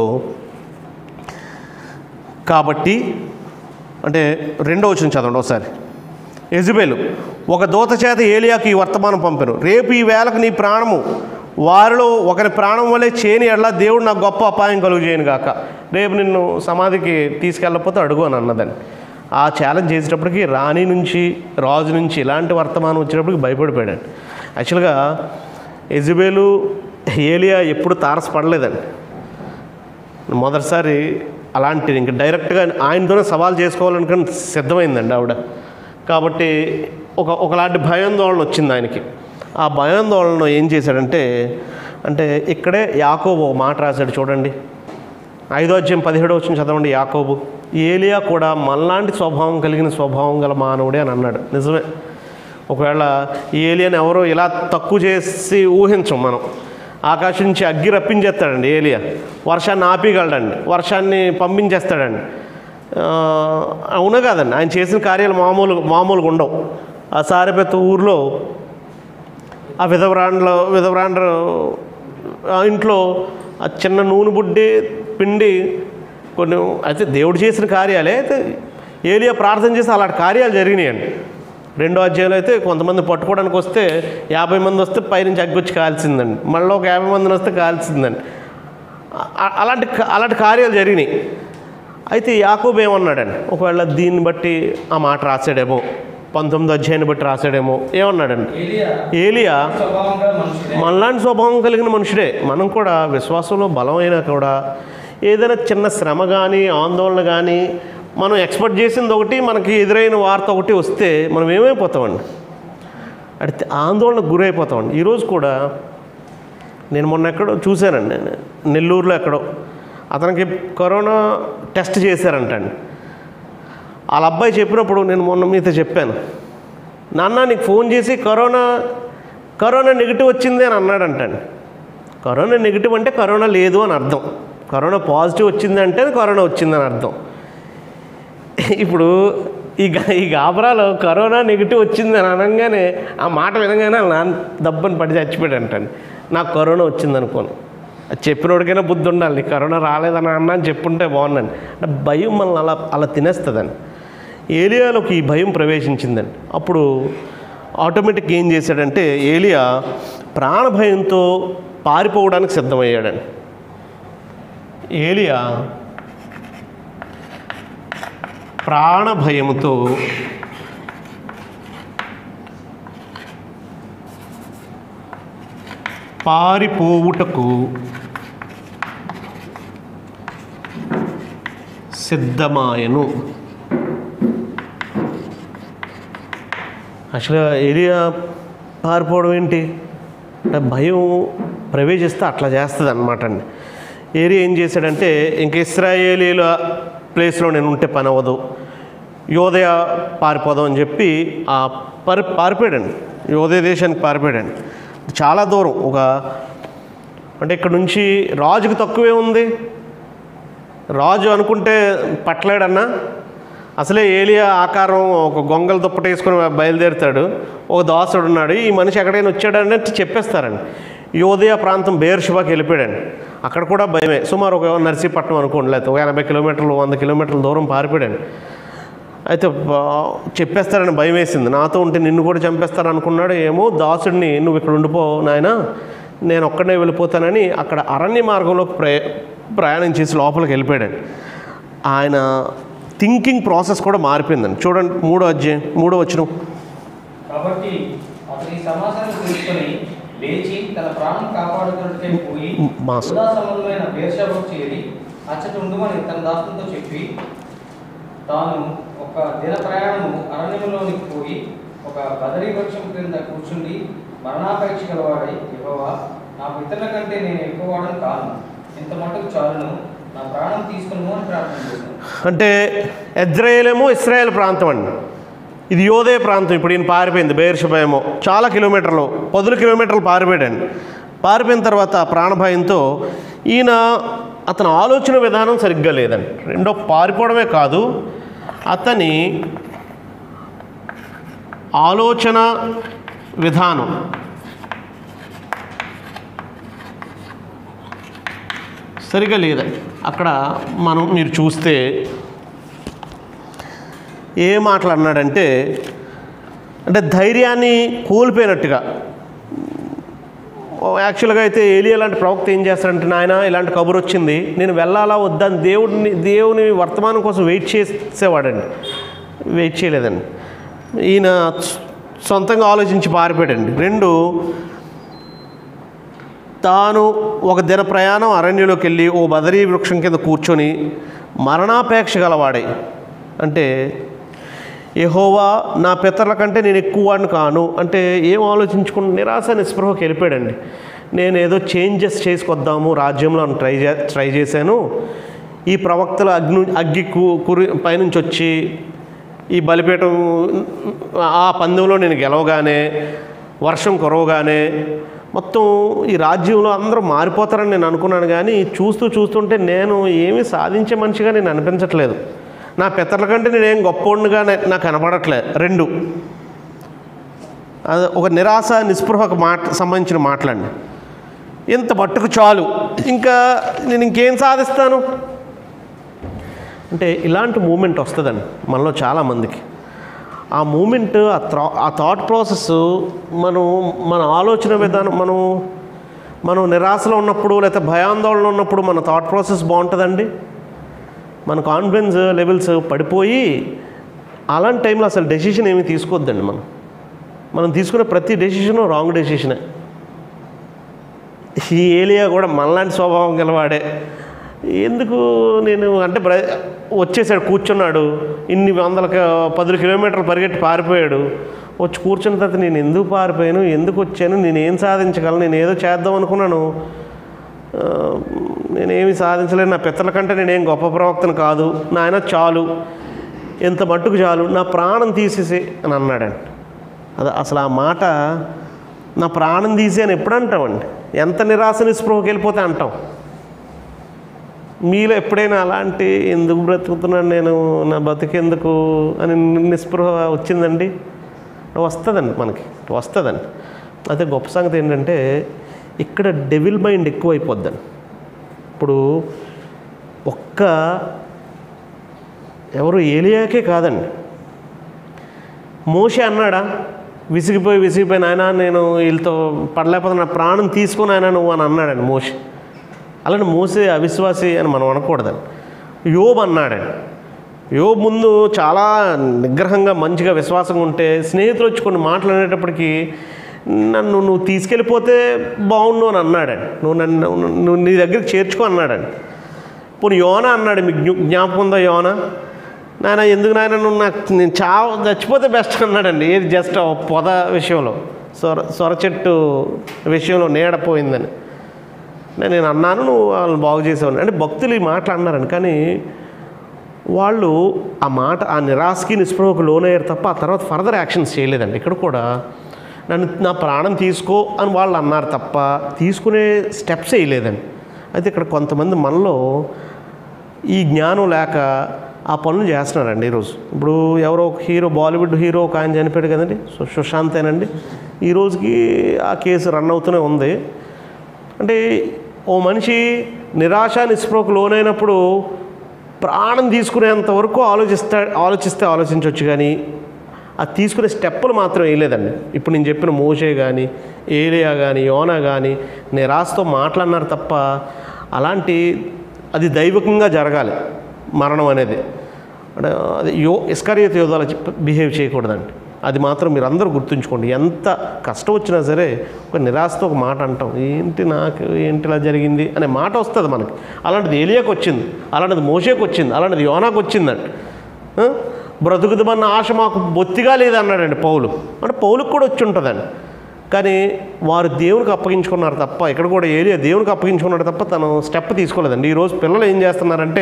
కాబట్టి అంటే రెండో వచ్చిన చదవండి ఒకసారి ఎజుబేలు ఒక దూత చేత ఏలియాకి ఈ వర్తమానం పంపాను రేపు ఈ వేళకు నీ ప్రాణము వారిలో ఒకరి ప్రాణం వల్లే చేయని ఎడలా దేవుడు నాకు గొప్ప అపాయం కలుగు చేయను గాక రేపు నిన్ను సమాధికి తీసుకెళ్ళకపోతే అడుగు అని అన్నదని ఆ ఛాలెంజ్ చేసేటప్పటికి రాణి నుంచి రాజు నుంచి ఇలాంటి వర్తమానం వచ్చేటప్పటికి భయపడిపోయాడు యాక్చువల్గా ఎజుబేలు ఏలియా ఎప్పుడు తారసపడలేదండి మొదటిసారి అలాంటిది ఇంక డైరెక్ట్గా ఆయనతోనే సవాల్ చేసుకోవాలనుకుని సిద్ధమైందండి ఆవిడ కాబట్టి ఒక ఒకలాంటి భయాందోళన వచ్చింది ఆయనకి ఆ భయాందోళన ఏం చేశాడంటే అంటే ఇక్కడే యాకోబు ఒక మాట రాశాడు చూడండి ఐదో అధ్యాయం పదిహేడో వచ్చిన చదవండి యాకోబు ఏలియా కూడా మనలాంటి స్వభావం కలిగిన స్వభావం గల మానవుడే అని అన్నాడు నిజమే ఒకవేళ ఈ ఏలియాని ఎవరో ఇలా తక్కువ చేసి ఊహించం మనం ఆకాశం నుంచి అగ్గి రప్పించేస్తాడండి ఏలియా వర్షాన్ని ఆపేయగలడండి వర్షాన్ని పంపించేస్తాడండి ఆ, అవునా కాదండి ఆయన చేసిన కార్యాలు మామూలు మామూలుగా ఉండవు ఆ సారెపెత్త ఊర్లో ఆ విధవరాండ్లో విధవరాండ్ర ఆ ఇంట్లో ఆ చిన్న నూనె బుడ్డి పిండి కొన్ని అయితే దేవుడు చేసిన కార్యాలే అయితే ఏలియా ప్రార్థన చేసి అలాంటి కార్యాలు జరిగినాయండి రెండో అధ్యాయంలో అయితే కొంతమంది పట్టుకోవడానికి వస్తే యాభై మంది వస్తే పైనుంచి అగ్గొచ్చి కాల్చిందండి మళ్ళీ ఒక యాభై మందిని వస్తే కాల్చిందండి ఆ- అలాంటి అలాంటి కార్యాలు జరిగినాయి అయితే యాకోబు ఏమన్నాడండి ఒకవేళ దీన్ని బట్టి ఆ మాట రాశాడేమో పంతొమ్మిది అధ్యాయాన్ని బట్టి రాశాడేమో ఏమన్నాడండి ఏలియా ఏలియా స్వభావంగా మనుషుడే మనలాంటి స్వభావం కలిగిన మనుషుడే మనం కూడా విశ్వాసంలో బలమైనా కూడా ఏదైనా చిన్న శ్రమ కానీ ఆందోళన కానీ మనం ఎక్స్పెక్ట్ చేసింది ఒకటి మనకి ఎదురైన వార్త ఒకటి వస్తే మనం ఏమైపోతామండి అడితే ఆందోళనకు గురైపోతామండి ఈరోజు కూడా నేను మొన్న ఎక్కడో చూశానండి నేను నెల్లూరులో ఎక్కడో అతనికి కరోనా టెస్ట్ చేశారంటండి వాళ్ళ అబ్బాయి చెప్పినప్పుడు నేను మొన్న మీతో చెప్పాను నాన్న నీకు ఫోన్ చేసి కరోనా కరోనా నెగిటివ్ వచ్చింది అని అన్నాడంటండి కరోనా నెగిటివ్ అంటే కరోనా లేదు అని అర్థం కరోనా పాజిటివ్ వచ్చింది అంటే కరోనా వచ్చిందని అర్థం ఇప్పుడు ఈ గా- ఈ గాబరాలో కరోనా నెగిటివ్ వచ్చింది అని అనగానే ఆ మాట వినగానే వాళ్ళ నాన్న దబ్బని పడి చచ్చిపోయాడు అంటండి నాకు కరోనా వచ్చింది అనుకోను అది చెప్పినోడికైనా బుద్ధి ఉండాలి నీకు కరోనా రాలేదని అన్న అని చెప్పుంటే బాగుందండి అంటే భయం మనల్ని అలా అలా తినేస్తుందండి ఏలియాలోకి ఈ భయం ప్రవేశించిందండి అప్పుడు ఆటోమేటిక్ ఏం చేశాడంటే ఏలియా ప్రాణభయంతో పారిపోవడానికి సిద్ధమయ్యాడండి ఏలియా ప్రాణభయముతో పారిపోవుటకు సిద్ధమాయను యాక్చువల్గా ఏరియా పారిపోవడం ఏంటి అంటే భయం ప్రవేశిస్తే అట్లా చేస్తుంది అనమాట అండి ఏరియా ఏం చేశాడంటే ఇంక ఇస్రాయేలీల ప్లేస్లో నేను ఉంటే పని అవ్వదు యోదయ పారిపోదాం అని చెప్పి ఆ పారి పారిపోయాడండి యోదయ దేశానికి పారిపోయాడండి చాలా దూరం ఒక అంటే ఇక్కడ నుంచి రాజుకు తక్కువే ఉంది రాజు అనుకుంటే పట్టలేడన్నా అసలే ఏలియా ఆకారం ఒక గొంగల దుప్పటి వేసుకొని బయలుదేరుతాడు ఒక దాసుడు ఉన్నాడు ఈ మనిషి ఎక్కడైనా వచ్చాడన్నట్టు చెప్పేస్తారండి యోదయ ప్రాంతం బేర్షుబాకి వెళ్ళిపోయాడండి అక్కడ కూడా భయమే సుమారు ఒక నర్సీపట్నం అనుకోండి లేకపోతే ఒక ఎనభై కిలోమీటర్లు వంద కిలోమీటర్ల దూరం పారిపోయాడండి అయితే బా- చెప్పేస్తారని భయం వేసింది నాతో ఉంటే నిన్ను కూడా చంపేస్తారు అనుకున్నాడు ఏమో దాసుడిని నువ్వు ఇక్కడ ఉండిపో నాయన నేను ఒక్కడనే వెళ్ళిపోతానని అక్కడ అరణ్య మార్గంలో ప్రయ ప్రయాణం చేసి లోపలికి వెళ్ళిపోయాడండి ఆయన థింకింగ్ ప్రాసెస్ కూడా మారిపోయిందండి చూడండి మూడో అధ్యాయం మూడో వచ్చిన కాబట్టి అతని సమాచారం తీసుకొని లేచి తన ప్రాణం కాపాడుకున్నట్టుకే పోయి మా ఉదా సంబంధమైన బేర్షాబకు చేరి అచ్చట ఉండుమని తన దాసులతో చెప్పి తాను ఒక దిన ప్రయాణము అరణ్యంలోనికి పోయి ఒక బదరీ వృక్షం క్రింద కూర్చుండి మరణాపేక్ష గలవాడై యెహోవా నా పితరుల కంటే నేను ఎక్కువ వాడను కాను ఇంత మటుకు చాలును నా ప్రాణం తీసుకును అని ప్రార్థన చేశాను అంటే ఎజ్రాయేలేమో ఇస్రాయేల్ ప్రాంతం అండి ఇది యోదయ ప్రాంతం ఇప్పుడు ఈయన పారిపోయింది బేర్షభయమో చాలా కిలోమీటర్లు పదుల కిలోమీటర్లు పారిపోయాడండి పారిపోయిన తర్వాత ప్రాణభయంతో ఈయన అతని ఆలోచన విధానం సరిగ్గా లేదండి రెండో పారిపోవడమే కాదు అతని ఆలోచన విధానం సరిగా లేదండి అక్కడ మనం మీరు చూస్తే ఏ మాటలు అన్నాడంటే అంటే ధైర్యాన్ని కోల్పోయినట్టుగా యాక్చువల్గా అయితే ఏలియా లాంటి ప్రవక్త ఏం చేస్తాడంటే నాయన ఇలాంటి కబురు వచ్చింది నేను వెళ్ళాలా వద్దని దేవుడిని దేవుని వర్తమానం కోసం వెయిట్ చేసేవాడండి వెయిట్ చేయలేదండి ఈయన సొంతంగా ఆలోచించి పారిపోయాడండి రెండు తాను ఒక దిన ప్రయాణం అరణ్యంలోకి వెళ్ళి ఓ బదరీ వృక్షం కింద కూర్చొని మరణాపేక్ష గలవాడే అంటే యెహోవా నా పితరుల కంటే నేను ఎక్కువ వాడిని కాను అంటే ఏం ఆలోచించుకుని నిరాశ నిస్పృహకి వెళ్ళిపోయాడండి నేను ఏదో చేంజెస్ చేసుకొద్దాము రాజ్యంలో అని ట్రై చే ట్రై చేశాను ఈ ప్రవక్తల అగ్ని అగ్గి కు- కురి పైనుంచి వచ్చి ఈ బలిపీఠం ఆ పందెంలో నేను గెలవగానే వర్షం కురవగానే మొత్తం ఈ రాజ్యంలో అందరూ మారిపోతారని నేను అనుకున్నాను కానీ చూస్తూ చూస్తుంటే నేను ఏమీ సాధించే మనిషిగా నేను అనిపించట్లేదు నా పితరుల కంటే నేనేం గొప్పవాడినిగా నే- నాకు కనపడట్లేదు రెండు అది ఒక నిరాశ నిస్పృహకు మాట సంబంధించిన మాటలండి ఇంత మట్టుకు చాలు ఇంకా నేను ఇంకేం సాధిస్తాను అంటే ఇలాంటి మూమెంట్ వస్తుందండి మనలో చాలామందికి ఆ మూమెంట్ ఆ థా ఆ థాట్ ప్రాసెస్ మనం మన ఆలోచన విధానం మనం మనం నిరాశలో ఉన్నప్పుడు లేకపోతే భయాందోళన ఉన్నప్పుడు మన థాట్ ప్రాసెస్ బాగుంటుందండి మన కాన్ఫిడెన్స్ లెవెల్స్ పడిపోయి అలాంటి టైంలో అసలు డెసిషన్ ఏమీ తీసుకోవద్దండి మనం మనం తీసుకునే ప్రతి డెసిషను రాంగ్ డెసిషనే ఈ ఏలియా కూడా మనలాంటి స్వభావం గలవాడే ఎందుకు నేను అంటే బ్ర వచ్చేసాడు కూర్చున్నాడు ఇన్ని వందల క- పది కిలోమీటర్లు పరిగెట్టి పారిపోయాడు వచ్చి కూర్చున్న తర్వాత నేను ఎందుకు పారిపోయాను ఎందుకు వచ్చాను నేను ఏం సాధించగలను నేను ఏదో చేద్దాం అనుకున్నాను ఆ, నేనేమి సాధించలేను నా పిత్తల కంటే నేనేం గొప్ప ప్రవక్తను కాదు నాయన చాలు ఎంత మట్టుకు చాలు నా ప్రాణం తీసేసి అని అన్నాడండి అది అసలు ఆ మాట నా ప్రాణం తీసి అని ఎప్పుడు అంటామండి ఎంత నిరాశ నిస్పృహకి వెళ్ళిపోతే అంటాం మీలో ఎప్పుడైనా అలాంటి ఎందుకు బ్రతుకుతున్నాను నేను నా బతికెందుకు అని నిస్పృహ వచ్చిందండి వస్తుందండి మనకి వస్తుందండి అయితే గొప్ప సంగతి ఏంటంటే ఇక్కడ డెవిల్ మైండ్ ఎక్కువైపోద్దండి ఇప్పుడు ఒక్క ఎవరు ఏలియాకే కాదండి మోషే అన్నాడా విసిగిపోయి విసిగిపోయి నాయన నేను వీళ్ళతో పడలేకపోతే నా ప్రాణం తీసుకుని ఆయన నువ్వు అని అన్నాడండి మోషే అలానే మోసే అవిశ్వాసి అని మనం అనకూడదండి యోబ్ అన్నాడండి యోబ్ ముందు చాలా నిగ్రహంగా మంచిగా విశ్వాసంగా ఉంటే స్నేహితులు వచ్చి కొన్ని మాట్లాడేటప్పటికి నన్ను నువ్వు తీసుకెళ్ళిపోతే బాగుండు అని అన్నాడండి నువ్వు నన్ను నువ్వు నీ దగ్గరికి చేర్చుకో అన్నాడండి పోనీ యోన అన్నాడు మీకు జ్ఞ- జ్ఞాపకం ఉందా యోన నాయన ఎందుకు నాయన నువ్వు నాకు నేను చావ చచ్చిపోతే బెస్ట్ అన్నాడండి ఏది జస్ట్ ఆ పొద విషయంలో సొర సొర చెట్టు విషయంలో నీడ పోయిందని నేను నేను అన్నాను నువ్వు వాళ్ళని బాగు చేసేవాడిని అంటే భక్తులు ఈ మాటలు అన్నారండి కానీ వాళ్ళు ఆ మాట ఆ నిరాశకి నిస్పృహకు లోనయ్యారు తప్ప ఆ తర్వాత ఫర్దర్ యాక్షన్స్ చేయలేదండి ఇక్కడ కూడా నన్ను నా ప్రాణం తీసుకో అని వాళ్ళు అన్నారు తప్ప తీసుకునే స్టెప్స్ వేయలేదండి అయితే ఇక్కడ కొంతమంది మనలో ఈ జ్ఞానం లేక ఆ పనులు చేస్తున్నారండి ఈరోజు ఇప్పుడు ఎవరో ఒక హీరో బాలీవుడ్ హీరో ఒక ఆయన చనిపోయాడు కదండి సో సుశాంతేనండి ఈ రోజుకి ఆ కేసు రన్ అవుతూనే ఉంది అంటే ఓ మనిషి నిరాశ నిస్పృహకు లోనైనప్పుడు ప్రాణం తీసుకునేంత వరకు ఆలోచిస్తా ఆలోచిస్తే ఆలోచించవచ్చు కానీ అది తీసుకునే స్టెప్పులు మాత్రం వేయలేదండి ఇప్పుడు నేను చెప్పిన మోషే కానీ ఏలియా కానీ యోనా కానీ నిరాశతో మాట్లాడినారు తప్ప అలాంటి అది దైవికంగా జరగాలి మరణం అనేది అంటే అది యో ఇస్కరియత యోధాలు బిహేవ్ చేయకూడదండి అది మాత్రం మీరు అందరూ గుర్తుంచుకోండి ఎంత కష్టం వచ్చినా సరే ఒక నిరాశతో ఒక మాట అంటాం ఏంటి నాకు ఏంటి ఇలా జరిగింది అనే మాట వస్తుంది మనకి అలాంటిది ఏలియాకి వచ్చింది అలాంటిది మోషేకి వచ్చింది అలాంటిది యోనాకు వచ్చిందండి ఆ? బ్రతుకుదమన్న ఆశ మాకు బొత్తిగా లేదన్నాడండి పౌలు అంటే పౌలుకు కూడా వచ్చి ఉంటుందండి కానీ వారు దేవునికి అప్పగించుకున్నారు తప్ప ఇక్కడ కూడా ఏరియా దేవునికి అప్పగించుకున్నాడు తప్ప తను స్టెప్ తీసుకోలేదండి ఈరోజు పిల్లలు ఏం చేస్తున్నారంటే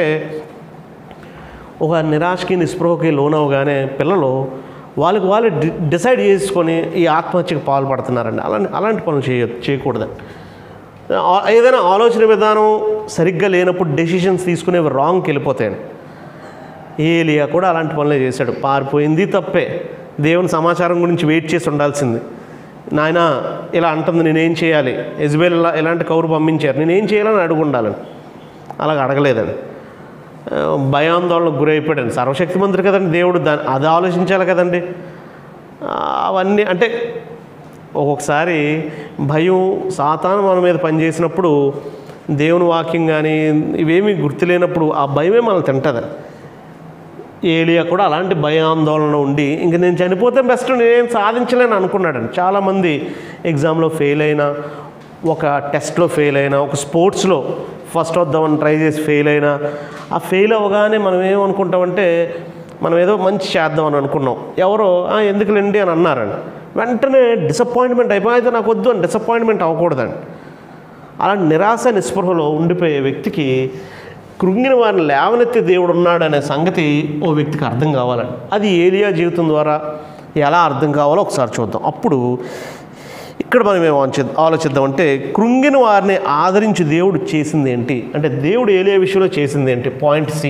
ఒక నిరాశకి నిస్పృహకి లోనవగానే పిల్లలు వాళ్ళకి వాళ్ళు డి డిసైడ్ చేసుకొని ఈ ఆత్మహత్యకు పాల్పడుతున్నారండి అలాంటి అలాంటి పనులు చేయ చేయకూడదండి ఆ- ఏదైనా ఆలోచన విధానం సరిగ్గా లేనప్పుడు డెసిషన్స్ తీసుకునేవి రాంగ్కి వెళ్ళిపోతాయండి ఏలియా కూడా అలాంటి పనులే చేశాడు పారిపోయింది తప్పే దేవుని సమాచారం గురించి వెయిట్ చేసి ఉండాల్సింది నాయన ఇలా అంటుంది నేనేం చేయాలి ఎజ్బేల్ ఇలా ఇలాంటి కౌరు పంపించారు నేనేం చేయాలని అడుగు ఉండాలని అలాగ అడగలేదండి ఆ, భయాందోళనకు గురైపోయాడు సర్వశక్తి మంత్రి కదండి దేవుడు దాన్ని అది ఆలోచించాలి కదండి ఆ, అవన్నీ అంటే ఒక్కొక్కసారి భయం సాతాను మన మీద పనిచేసినప్పుడు దేవుని వాక్యం కానీ ఇవేమీ గుర్తులేనప్పుడు ఆ భయమే మనల్ని తింటుంది ఏలియా కూడా అలాంటి భయాందోళన ఉండి ఇంక నేను చనిపోతే బెస్ట్ నేనేం సాధించలేను అనుకున్నాడండి చాలామంది ఎగ్జామ్లో ఫెయిల్ అయినా ఒక టెస్ట్లో ఫెయిల్ అయినా ఒక స్పోర్ట్స్లో ఫస్ట్ వద్దామని ట్రై చేసి ఫెయిల్ అయినా ఆ ఫెయిల్ అవ్వగానే మనం ఏమనుకుంటామంటే మనం ఏదో మంచి చేద్దామని అనుకున్నాం ఎవరో "ఆ, ఎందుకులేండి అని అన్నారండి వెంటనే డిసప్పాయింట్మెంట్ అయిపోయి అయితే నాకు వద్దు అని డిసప్పాయింట్మెంట్ అవ్వకూడదండి అలా నిరాశ నిస్పృహలో ఉండిపోయే వ్యక్తికి కృంగిన వారిని లేవనెత్తి దేవుడు ఉన్నాడు అనే సంగతి ఓ వ్యక్తికి అర్థం కావాలండి అది ఏలియా జీవితం ద్వారా ఎలా అర్థం కావాలో ఒకసారి చూద్దాం అప్పుడు ఇక్కడ మనం ఏం ఆలోచి- ఆలోచిద్దామంటే కృంగిన వారిని ఆదరించి దేవుడు చేసింది ఏంటి అంటే దేవుడు ఏలియా విషయంలో చేసింది ఏంటి పాయింట్ సి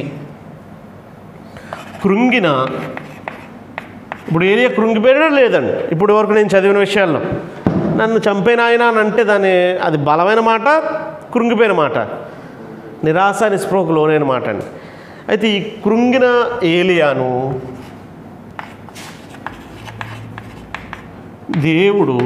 కృంగిన ఇప్పుడు ఏరియా కృంగిపోయాడా లేదండి ఇప్పుడు వరకు నేను చదివిన విషయాల్లో నన్ను చంపేన ఆయన అని అంటే దాని అది బలమైన మాట కృంగిపోయిన మాట నిరాశ నిస్పృహకు లోనైన మాట అండి అయితే ఈ కృంగిన ఏలియాను దేవుడు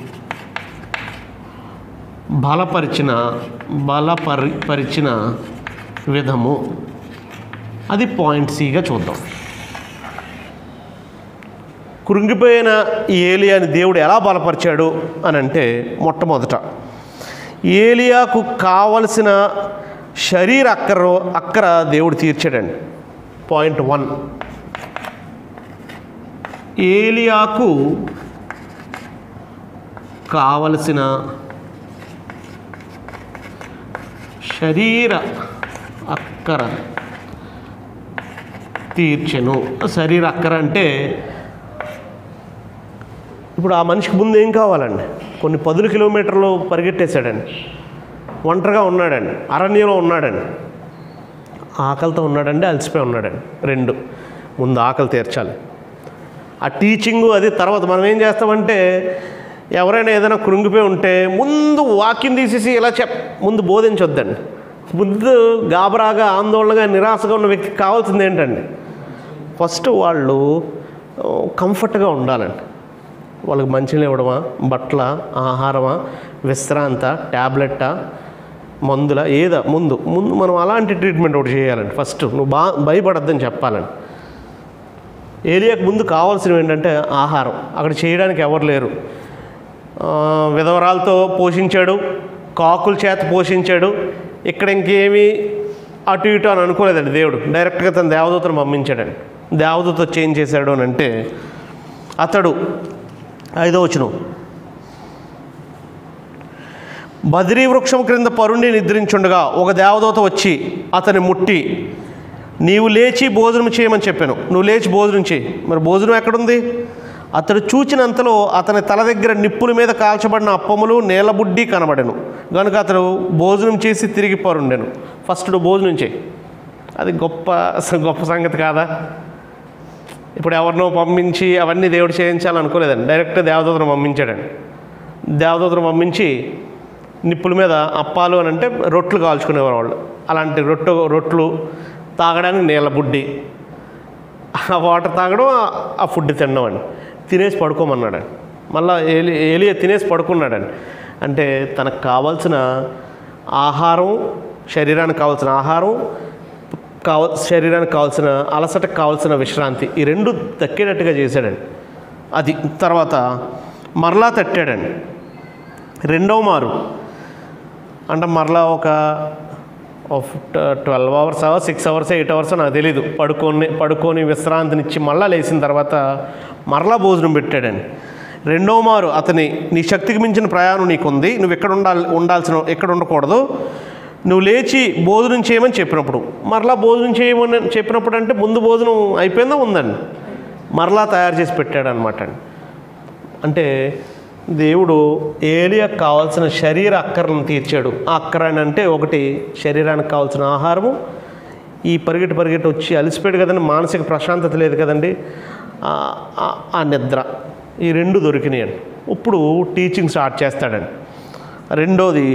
బలపరిచిన బలపరి పరిచిన విధము అది పాయింట్ సిగా చూద్దాం కృంగిపోయిన ఈ ఏలియాని దేవుడు ఎలా బలపరిచాడు అని అంటే మొట్టమొదట ఏలియాకు కావలసిన శరీర అక్కర అక్కర దేవుడు తీర్చాడండి పాయింట్ వన్ ఏలియాకు కావలసిన శరీర అక్కర తీర్చెను శరీర అక్కర అంటే ఇప్పుడు ఆ మనిషికి ముందు ఏం కావాలండి కొన్ని పదుల కిలోమీటర్లు పరిగెట్టేశాడండి ఒంటరిగా ఉన్నాడండి అరణ్యంలో ఉన్నాడండి ఆకలితో ఉన్నాడండి అలసిపోయి ఉన్నాడండి రెండు ముందు ఆకలి తీర్చాలి ఆ టీచింగు అది తర్వాత మనం ఏం చేస్తామంటే ఎవరైనా ఏదైనా కృంగిపోయి ఉంటే ముందు వాక్యం తీసేసి ఇలా చెప్ ముందు బోధించొద్దండి ముందు గాబరాగా ఆందోళనగా నిరాశగా ఉన్న వ్యక్తికి కావాల్సింది ఏంటండి ఫస్ట్ వాళ్ళు ఆ, కంఫర్ట్గా ఉండాలండి వాళ్ళకి మంచినీళ్ళు ఇవ్వడమా బట్టల ఆహారమా విశ్రాంత ట్యాబ్లెట్టా మందుల ఏదా ముందు ముందు మనం అలాంటి ట్రీట్మెంట్ ఒకటి చేయాలండి ఫస్ట్ నువ్వు బా భయపడద్దని చెప్పాలండి ఏరియాకు ముందు కావాల్సినవి ఏంటంటే ఆహారం అక్కడ చేయడానికి ఎవరు లేరు ఆ, విధవరాలతో పోషించాడు కాకుల చేత పోషించాడు ఇక్కడ ఇంకేమీ అటు ఇటు అని అనుకోలేదండి దేవుడు డైరెక్ట్గా తన దేవదూతను పంపించాడండి దేవదూత చేంజ్ చేశాడు అని అంటే అతడు ఐదో వచనం బదిరీ వృక్షం క్రింద పరుండి నిద్రించుండగా ఒక దేవదూత వచ్చి అతని ముట్టి నీవు లేచి భోజనం చేయమని చెప్పాను నువ్వు లేచి భోజనం చేయి మరి భోజనం ఎక్కడుంది అతడు చూచినంతలో అతని తల దగ్గర నిప్పుల మీద కాల్చబడిన అప్పములు నేలబుడ్డి కనబడెను కనుక అతడు భోజనం చేసి తిరిగి పరుండెను ఫస్ట్ నువ్వు భోజనం చేయి అది గొప్ప గొప్ప సంగతి కాదా ఇప్పుడు ఎవరినో పంపించి అవన్నీ దేవుడు చేయించాలనుకోలేదండి డైరెక్ట్ దేవదూతను పంపించాడండి దేవదూతను పంపించి నిప్పుల మీద అప్పాలు అని అంటే రొట్లు కాల్చుకునేవారు వాళ్ళు అలాంటి రొట్టె రొట్లు తాగడానికి నీళ్ళ బుడ్డి ఆ వాటర్ తాగడం ఆ- ఆ ఫుడ్ తినడం అండి తినేసి పడుకోమన్నాడండి మళ్ళీ ఏలి ఏలియా తినేసి పడుకున్నాడండి అంటే తనకు కావాల్సిన ఆహారం శరీరానికి కావాల్సిన ఆహారం కావ శరీరానికి కావాల్సిన అలసటకు కావాల్సిన విశ్రాంతి ఈ రెండు దక్కేటట్టుగా చేశాడండి అది తర్వాత మరలా తట్టాడండి రెండవ మారు అంటే మరలా ఒక twelve hours hours six hours eight hours నాకు తెలీదు పడుకొని పడుకొని విశ్రాంతినిచ్చి మళ్ళా లేచిన తర్వాత మరలా భోజనం పెట్టాడండి రెండో మారు అతని నీ శక్తికి మించిన ప్రయాణం నీకుంది నువ్వు ఎక్కడ ఉండాలి ఉండాల్సిన ఎక్కడ ఉండకూడదు నువ్వు లేచి భోజనం చేయమని చెప్పినప్పుడు మరలా భోజనం చేయమని చెప్పినప్పుడు అంటే ముందు భోజనం అయిపోయిందా ఉందండి మరలా తయారు చేసి పెట్టాడనమాట అండి అంటే దేవుడు ఏలియాకు కావాల్సిన శరీర అక్కరను తీర్చాడు ఆ అక్కర అని అంటే ఒకటి శరీరానికి కావాల్సిన ఆహారము ఈ పరిగెట్టి పరిగెట్టి వచ్చి అలసిపోయాడు కదండి మానసిక ప్రశాంతత లేదు కదండి ఆ- ఆ- ఆ నిద్ర ఈ రెండు దొరికినాయండి ఇప్పుడు టీచింగ్ స్టార్ట్ చేస్తాడండి రెండోది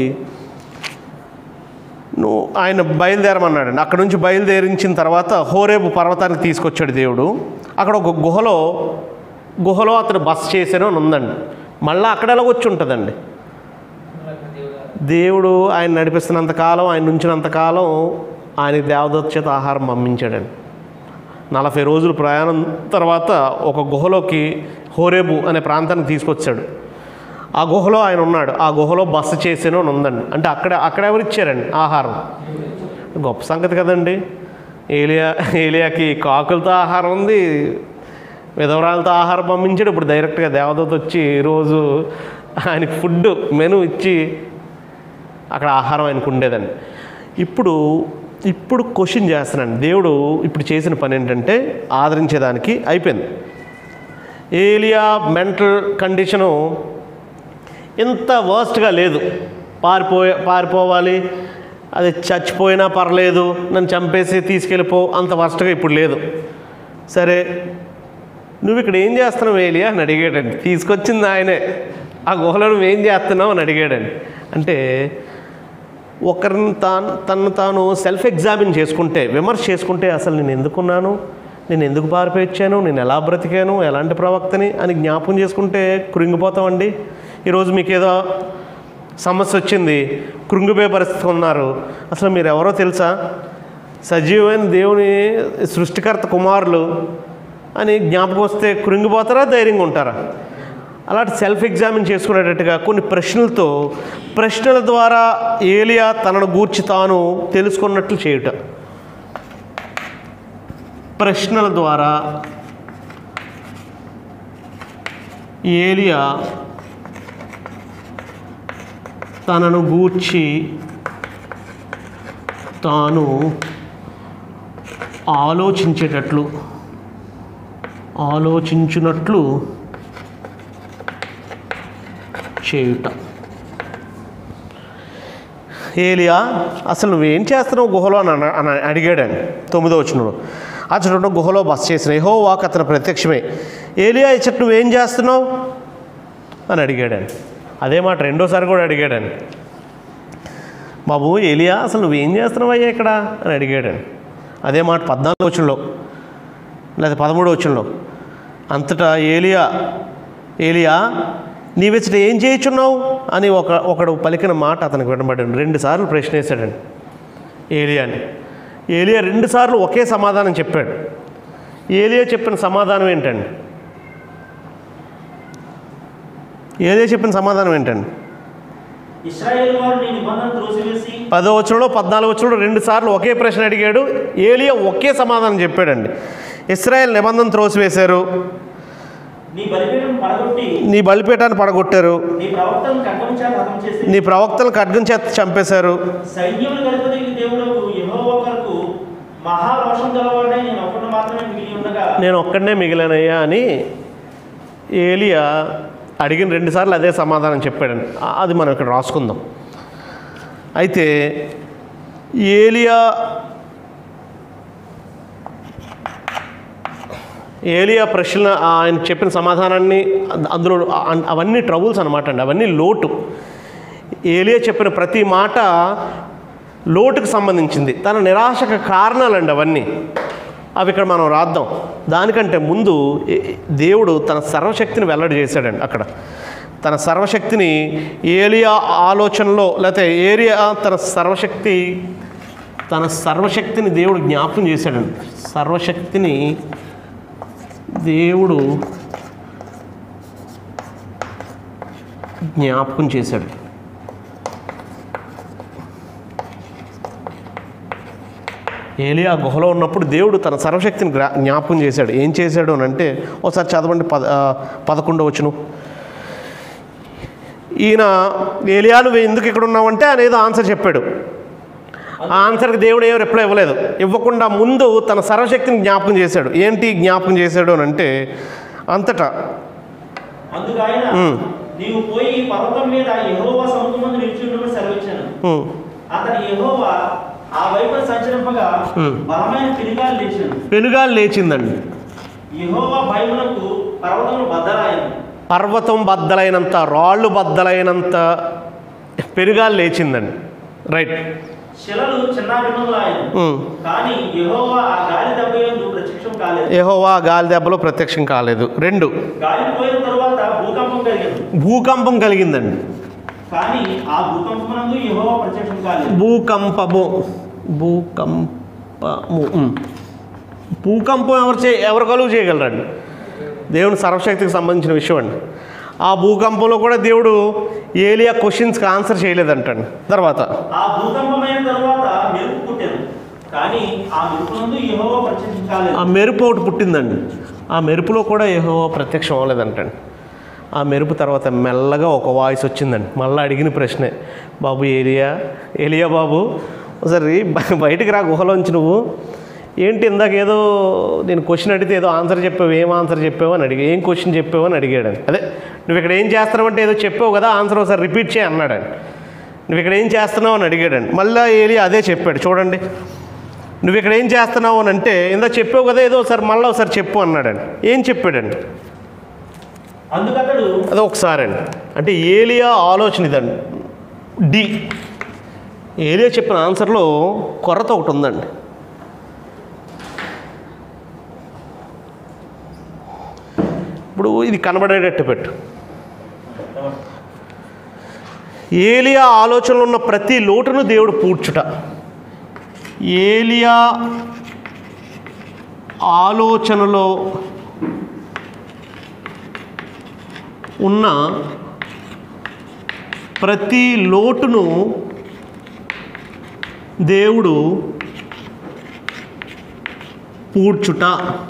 నువ్వు ఆయన బయలుదేరమన్నాడండి అక్కడ నుంచి బయలుదేరించిన తర్వాత హోరేబు పర్వతానికి తీసుకొచ్చాడు దేవుడు అక్కడ ఒక గుహలో గుహలో అతను బస చేశాను అని ఉందండి మళ్ళీ అక్కడ ఎలాగొచ్చి ఉంటుందండి దేవుడు దేవుడు ఆయన నడిపిస్తున్నంత కాలం ఆయన ఉంచినంత కాలం ఆయనకి దేవదత్త చేత ఆహారం పంపించాడండి నలభై రోజులు ప్రయాణం తర్వాత ఒక గుహలోకి హోరేబు అనే ప్రాంతానికి తీసుకొచ్చాడు ఆ గుహలో ఆయన ఉన్నాడు ఆ గుహలో బస చేసేను అని ఉందండి అంటే అక్కడ అక్కడ ఎవరు ఇచ్చారండి ఆహారం గొప్ప సంగతి కదండి ఏలియా ఏలియాకి కాకులతో ఆహారం ఉంది విధవరాలతో ఆహారం పంపించాడు ఇప్పుడు డైరెక్ట్గా దేవదూత వచ్చి రోజు ఆయనకి ఫుడ్ మెను ఇచ్చి అక్కడ ఆహారం ఆయనకు ఉండేదండి ఇప్పుడు ఇప్పుడు క్వశ్చన్ చేస్తున్నాను దేవుడు ఇప్పుడు చేసిన పని ఏంటంటే ఆదరించేదానికి అయిపోయింది ఏలియా మెంటల్ కండిషను ఇంత వర్స్ట్గా లేదు పారిపోయే పారిపోవాలి అది చచ్చిపోయినా పర్లేదు నన్ను చంపేసి తీసుకెళ్ళిపో అంత వర్స్ట్గా ఇప్పుడు లేదు సరే నువ్వు ఇక్కడ ఏం చేస్తున్నావు ఏలియా అని అడిగాడండి తీసుకొచ్చింది ఆయనే ఆ గుహలో నువ్వు ఏం చేస్తున్నావు అని అడిగాడండి అంటే ఒకరిని తాను తను తాను సెల్ఫ్ ఎగ్జామిన్ చేసుకుంటే విమర్శ చేసుకుంటే అసలు నేను ఎందుకున్నాను నేను ఎందుకు పారిపోయించాను నేను ఎలా బ్రతికాను ఎలాంటి ప్రవక్తని అని జ్ఞాపకం చేసుకుంటే కృంగిపోతామండి ఈరోజు మీకు ఏదో సమస్య వచ్చింది కృంగిపోయే పరిస్థితి ఉన్నారు అసలు మీరు ఎవరో తెలుసా సజీవమైన దేవుని సృష్టికర్త కుమారులు అని జ్ఞాపకం వస్తే కృంగిపోతారా ధైర్యంగా ఉంటారా అలాంటి సెల్ఫ్ ఎగ్జామిన్ చేసుకునేటట్టుగా కొన్ని ప్రశ్నలతో ప్రశ్నల ద్వారా ఏలియా తనను గూర్చి తాను తెలుసుకున్నట్లు చేయుట ప్రశ్నల ద్వారా ఏలియా తనను గూర్చి తాను ఆలోచించేటట్లు ఆలోచించున్నట్లు చేయుట ఏలియా అసలు నువ్వేం చేస్తున్నావు గుహలో అని అన- అని అడిగాడండి తొమ్మిదో వచ్చినప్పుడు అతడు గుహలో బస చేసిన ఏహో వాక్ అతను ప్రత్యక్షమే ఏలియా ఇచ్చట నువ్వేం చేస్తున్నావు అని అడిగాడండి అదే మాట రెండోసారి కూడా అడిగాడండి బాబు ఏలియా అసలు నువ్వేం చేస్తున్నావు అయ్యా ఇక్కడ అని అడిగాడండి అదే మాట పద్నాలుగు వచ్చంలో లేదా పదమూడో వచ్చంలో అంతటా ఏలియా ఏలియా నీవిచ్చట ఏం చేయుచున్నావు అని ఒక ఒకడు పలికిన మాట అతనికి వినబడింది రెండు సార్లు ప్రశ్న వేశాడండి ఏలియాని ఏలియా రెండు సార్లు ఒకే సమాధానం చెప్పాడు ఏలియా చెప్పిన సమాధానం ఏంటండి ఏలియా చెప్పిన సమాధానం ఏంటండి ఇస్రాయేల్ వారు నీ నిబంధన త్రోసివేసి పదో వచనంలో పద్నాలుగు వచనంలో రెండు సార్లు ఒకే ప్రశ్న అడిగాడు ఏలియా ఒకే సమాధానం చెప్పాడండి ఇస్రాయేల్ నిబంధన త్రోసివేశారు నీ బలిపీఠం పడగొట్టి నీ బలిపీఠాన్ని పడగొట్టారు నీ ప్రవక్తను ఖడ్గం చేత హతం చేసి నీ ప్రవక్తలు ఖడ్గం చేత చంపేశారు సైన్యములు గణపతి దేవుడు యెహోవా కొరకు మహారోషం గలవాడై నేను ఒక్కడు మాత్రమే మిగిలి ఉండగా నేను ఒక్కడనే మిగిలినయ్యా అని ఏలియా అడిగిన రెండుసార్లు అదే సమాధానం చెప్పాడండి ఆ- అది మనం ఇక్కడ రాసుకుందాం అయితే ఏలియా ఏలియా ప్రశ్న ఆయన చెప్పిన సమాధానాన్ని అందులో అ- అవన్నీ ట్రబుల్స్ అనమాట అండి అవన్నీ లోటు ఏలియా చెప్పిన ప్రతి మాట లోటుకు సంబంధించింది తన నిరాశకు కారణాలండి అవన్నీ అవి ఇక్కడ మనం రాద్దాం దానికంటే ముందు ఏ- దేవుడు తన సర్వశక్తిని వెల్లడి చేశాడండి అక్కడ తన సర్వశక్తిని ఏలియా ఆలోచనలో లేకపోతే ఏరియా తన సర్వశక్తి తన సర్వశక్తిని దేవుడు జ్ఞాపకం చేశాడండి సర్వశక్తిని దేవుడు జ్ఞాపకం చేశాడు ఏలియా గుహలో ఉన్నప్పుడు దేవుడు తన సర్వశక్తిని గ్రా- జ్ఞాపకం చేశాడు ఏం చేశాడు అని అంటే ఒకసారి చదవండి పద ఆ, పదకొండవ వచ్చును ఈయన ఏలియా నువ్వు ఎందుకు ఇక్కడ ఉన్నావంటే ఆయన ఏదో ఆన్సర్ చెప్పాడు ఆ ఆన్సర్కి దేవుడు ఏం రిప్లై ఇవ్వలేదు ఇవ్వకుండా ముందు తన సర్వశక్తిని జ్ఞాపకం చేశాడు ఏంటి జ్ఞాపకం చేశాడు అని అంటే అంతటా అందుకు ఆయన ఉమ్. నీవు పోయి ఈ పర్వతం మీద యెహోవా సముఖం ముందు నిలిచి ఉండమని సెలవిచ్చాను ఉమ్, అతని యెహోవా ఆ వైపు సంచరింపగా ఉమ్. బలమైన పిరిగాలు లేచాను పెనుగాలు లేచిందండి యెహోవా భయమునకు పర్వతములు బద్దలాయను పర్వతం బద్దలైనంత రాళ్ళు బద్దలైనంత పెనుగాలు లేచిందండి రైట్ శిలలు చిన్నాభిన్నములాయను ఉమ్. కానీ యెహోవా ఆ గాలి దెబ్బ యందు ప్రత్యక్షం కాలేదు యెహోవా గాలి దెబ్బలో ప్రత్యక్షం కాలేదు రెండు గాలి పోయిన తరువాత భూకంపం కలిగింది భూకంపం కలిగిందండి కానీ ఆ భూకంపమునందు యెహోవా ప్రత్యక్షం కాలేదు భూకంపము భూకంపము ఉమ్. భూకంపం ఎవరు చే ఎవరు కలుగు చేయగలరండి దేవుని సర్వశక్తికి సంబంధించిన విషయం అండి ఆ భూకంపంలో కూడా దేవుడు ఏలియా క్వశ్చన్స్కి ఆన్సర్ చేయలేదంటండి తర్వాత ఆ భూకంపమైన తరువాత మెరుపు పుట్టాను కానీ ఆ మెరుపునందు యెహోవా ప్రత్యక్షం కాలేదు ఆ మెరుపు ఒకటి పుట్టిందండి ఆ మెరుపులో కూడా ఏహో ప్రత్యక్షం అవ్వలేదంటండి ఆ మెరుపు తర్వాత మెల్లగా ఒక వాయిస్ వచ్చిందండి మళ్ళీ అడిగిన ప్రశ్నే బాబు ఏలియా ఏలియా బాబు ఒకసారి బ- బయటికి రా గుహలోంచి నువ్వు ఏంటి ఇందాక ఏదో నేను క్వశ్చన్ అడిగితే ఏదో ఆన్సర్ చెప్పావు ఏం ఆన్సర్ చెప్పావు అని అడిగి ఏం క్వశ్చన్ చెప్పావు అని అడిగాడు అదే నువ్వు ఇక్కడ ఏం చేస్తున్నావంటే ఏదో చెప్పావు కదా ఆన్సర్ ఒకసారి రిపీట్ చేయి అన్నాడండి నువ్వు ఇక్కడ ఏం చేస్తున్నావు అని అడిగాడండి మళ్ళీ ఏలియా అదే చెప్పాడు చూడండి నువ్వు ఇక్కడ ఏం చేస్తున్నావు అని అంటే ఇందా చెప్పావు కదా ఏదో ఒకసారి మళ్ళీ ఒకసారి చెప్పు అన్నాడండి ఏం చెప్పాడండి అందుకతడు అది ఒకసారి అండి అంటే ఏలియా ఆలోచన ఇదండి డి ఏలియా చెప్పిన ఆన్సర్లో కొరత ఒకటి ఉందండి ఇప్పుడు ఇది కనబడేటట్టు పెట్టు ఏలియా ఆలోచనలో ఉన్న ప్రతి లోటును దేవుడు పూడ్చుట ఏలియా ఆలోచనలో ఉన్న ప్రతి లోటును దేవుడు పూడ్చుట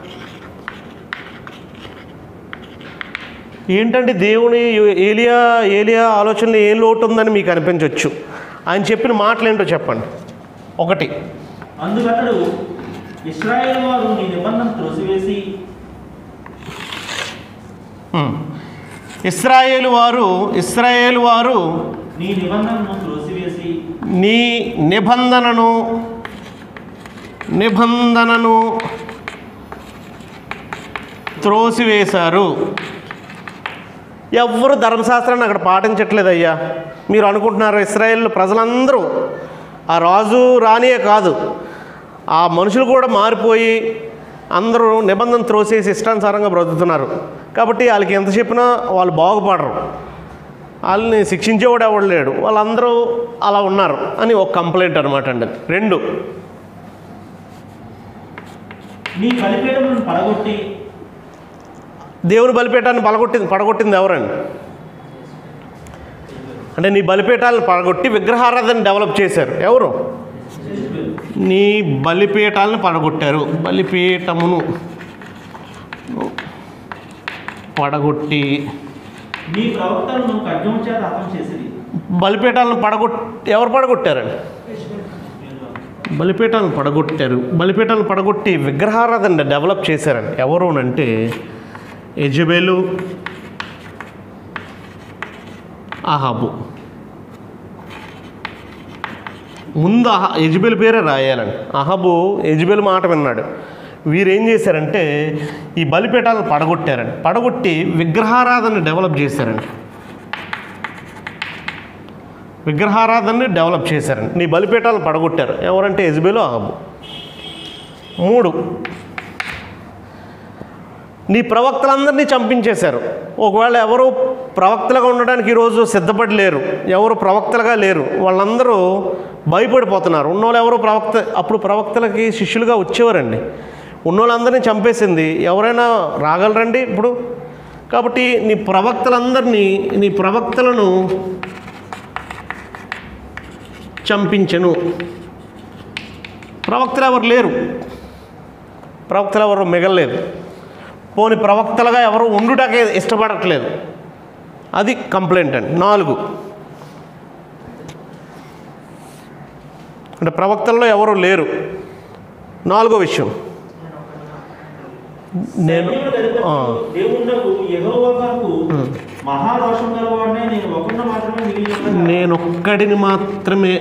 ఏంటంటే దేవుని ఏలియా ఏలియా ఆలోచనలో ఏం లోటు ఉందని మీకు అనిపించవచ్చు ఆయన చెప్పిన మాటలు ఏంటో చెప్పండి ఒకటి అందుకతడు ఇస్రాయేల్ వారు నీ నిబంధన త్రోసివేసి హ్మ్. ఇస్రాయేలు వారు ఇస్రాయేలు వారు నీ నిబంధనను త్రోసివేసి నీ నిబంధనను నిబంధనను త్రోసివేశారు ఎవ్వరు ధర్మశాస్త్రాన్ని అక్కడ పాటించట్లేదు అయ్యా మీరు అనుకుంటున్నారు ఇస్రాయేల్ ప్రజలందరూ ఆ రాజు రానియే కాదు ఆ మనుషులు కూడా మారిపోయి అందరూ నిబంధన త్రోసేసి ఇష్టానుసారంగా బ్రతుకుతున్నారు కాబట్టి వాళ్ళకి ఎంత చెప్పినా వాళ్ళు బాగుపడరు వాళ్ళని శిక్షించేవాడు ఎవడు లేడు వాళ్ళందరూ అలా ఉన్నారు అని ఒక కంప్లైంట్ అనమాట అండి అది. రెండు నీ బలిపీఠములను పడగొట్టి దేవుని బలిపీఠాన్ని పడగొట్టింది పడగొట్టింది ఎవరండి అంటే నీ బలిపీఠాలను పడగొట్టి విగ్రహారాధన డెవలప్ చేశారు ఎవరు నీ బలిపీఠాలను పడగొట్టారు బలిపీఠమును పడగొట్టి నీ ప్రవక్తలను ఖడ్గము చేత హతం చేసిరి బలిపీఠాలను పడగొట్టి ఎవరు పడగొట్టారండి బలిపీఠాలను పడగొట్టారు బలిపీఠాలను పడగొట్టి విగ్రహారాధన డెవలప్ చేశారండి ఎవరు అంటే యజబేలు అహాబు ముందు అహ యజబేలు పేరే రాయాలండి అహబు యజబేలు మాట విన్నాడు వీరు ఏం చేశారంటే ఈ బలిపీఠాలను పడగొట్టారండి పడగొట్టి విగ్రహారాధన డెవలప్ చేశారండి విగ్రహారాధనని డెవలప్ చేశారండి నీ బలిపీఠాలను పడగొట్టారు ఎవరంటే యజ్బేలు అహబు మూడు నీ ప్రవక్తలందరినీ చంపించేశారు ఒకవేళ ఎవరు ప్రవక్తలుగా ఉండడానికి ఈరోజు సిద్ధపడి లేరు ఎవరు ప్రవక్తలుగా లేరు వాళ్ళందరూ భయపడిపోతున్నారు ఉన్నోళ్ళు ఎవరు ప్రవక్త అప్పుడు ప్రవక్తలకి శిష్యులుగా వచ్చేవారండి ఉన్నోళ్ళందరినీ చంపేసింది ఎవరైనా రాగలరండి ఇప్పుడు కాబట్టి నీ ప్రవక్తలందరినీ నీ ప్రవక్తలను చంపించెను ప్రవక్తలు ఎవరు లేరు ప్రవక్తలు ఎవరు మిగలలేదు పోని ప్రవక్తలుగా ఎవరు ఉండుటకే ఇష్టపడట్లేదు అది కంప్లైంట్ అండి నాలుగు అంటే ప్రవక్తల్లో ఎవరు లేరు నాలుగో విషయం నేను సైన్యములకు అధిపతి ఆ. దేవుండకు యెహోవా కొరకు మహారోషం గలవాడినే నేను ఒకరిని మాత్రమే మిగిలి ఉండగా నేను ఒక్కడిని మాత్రమే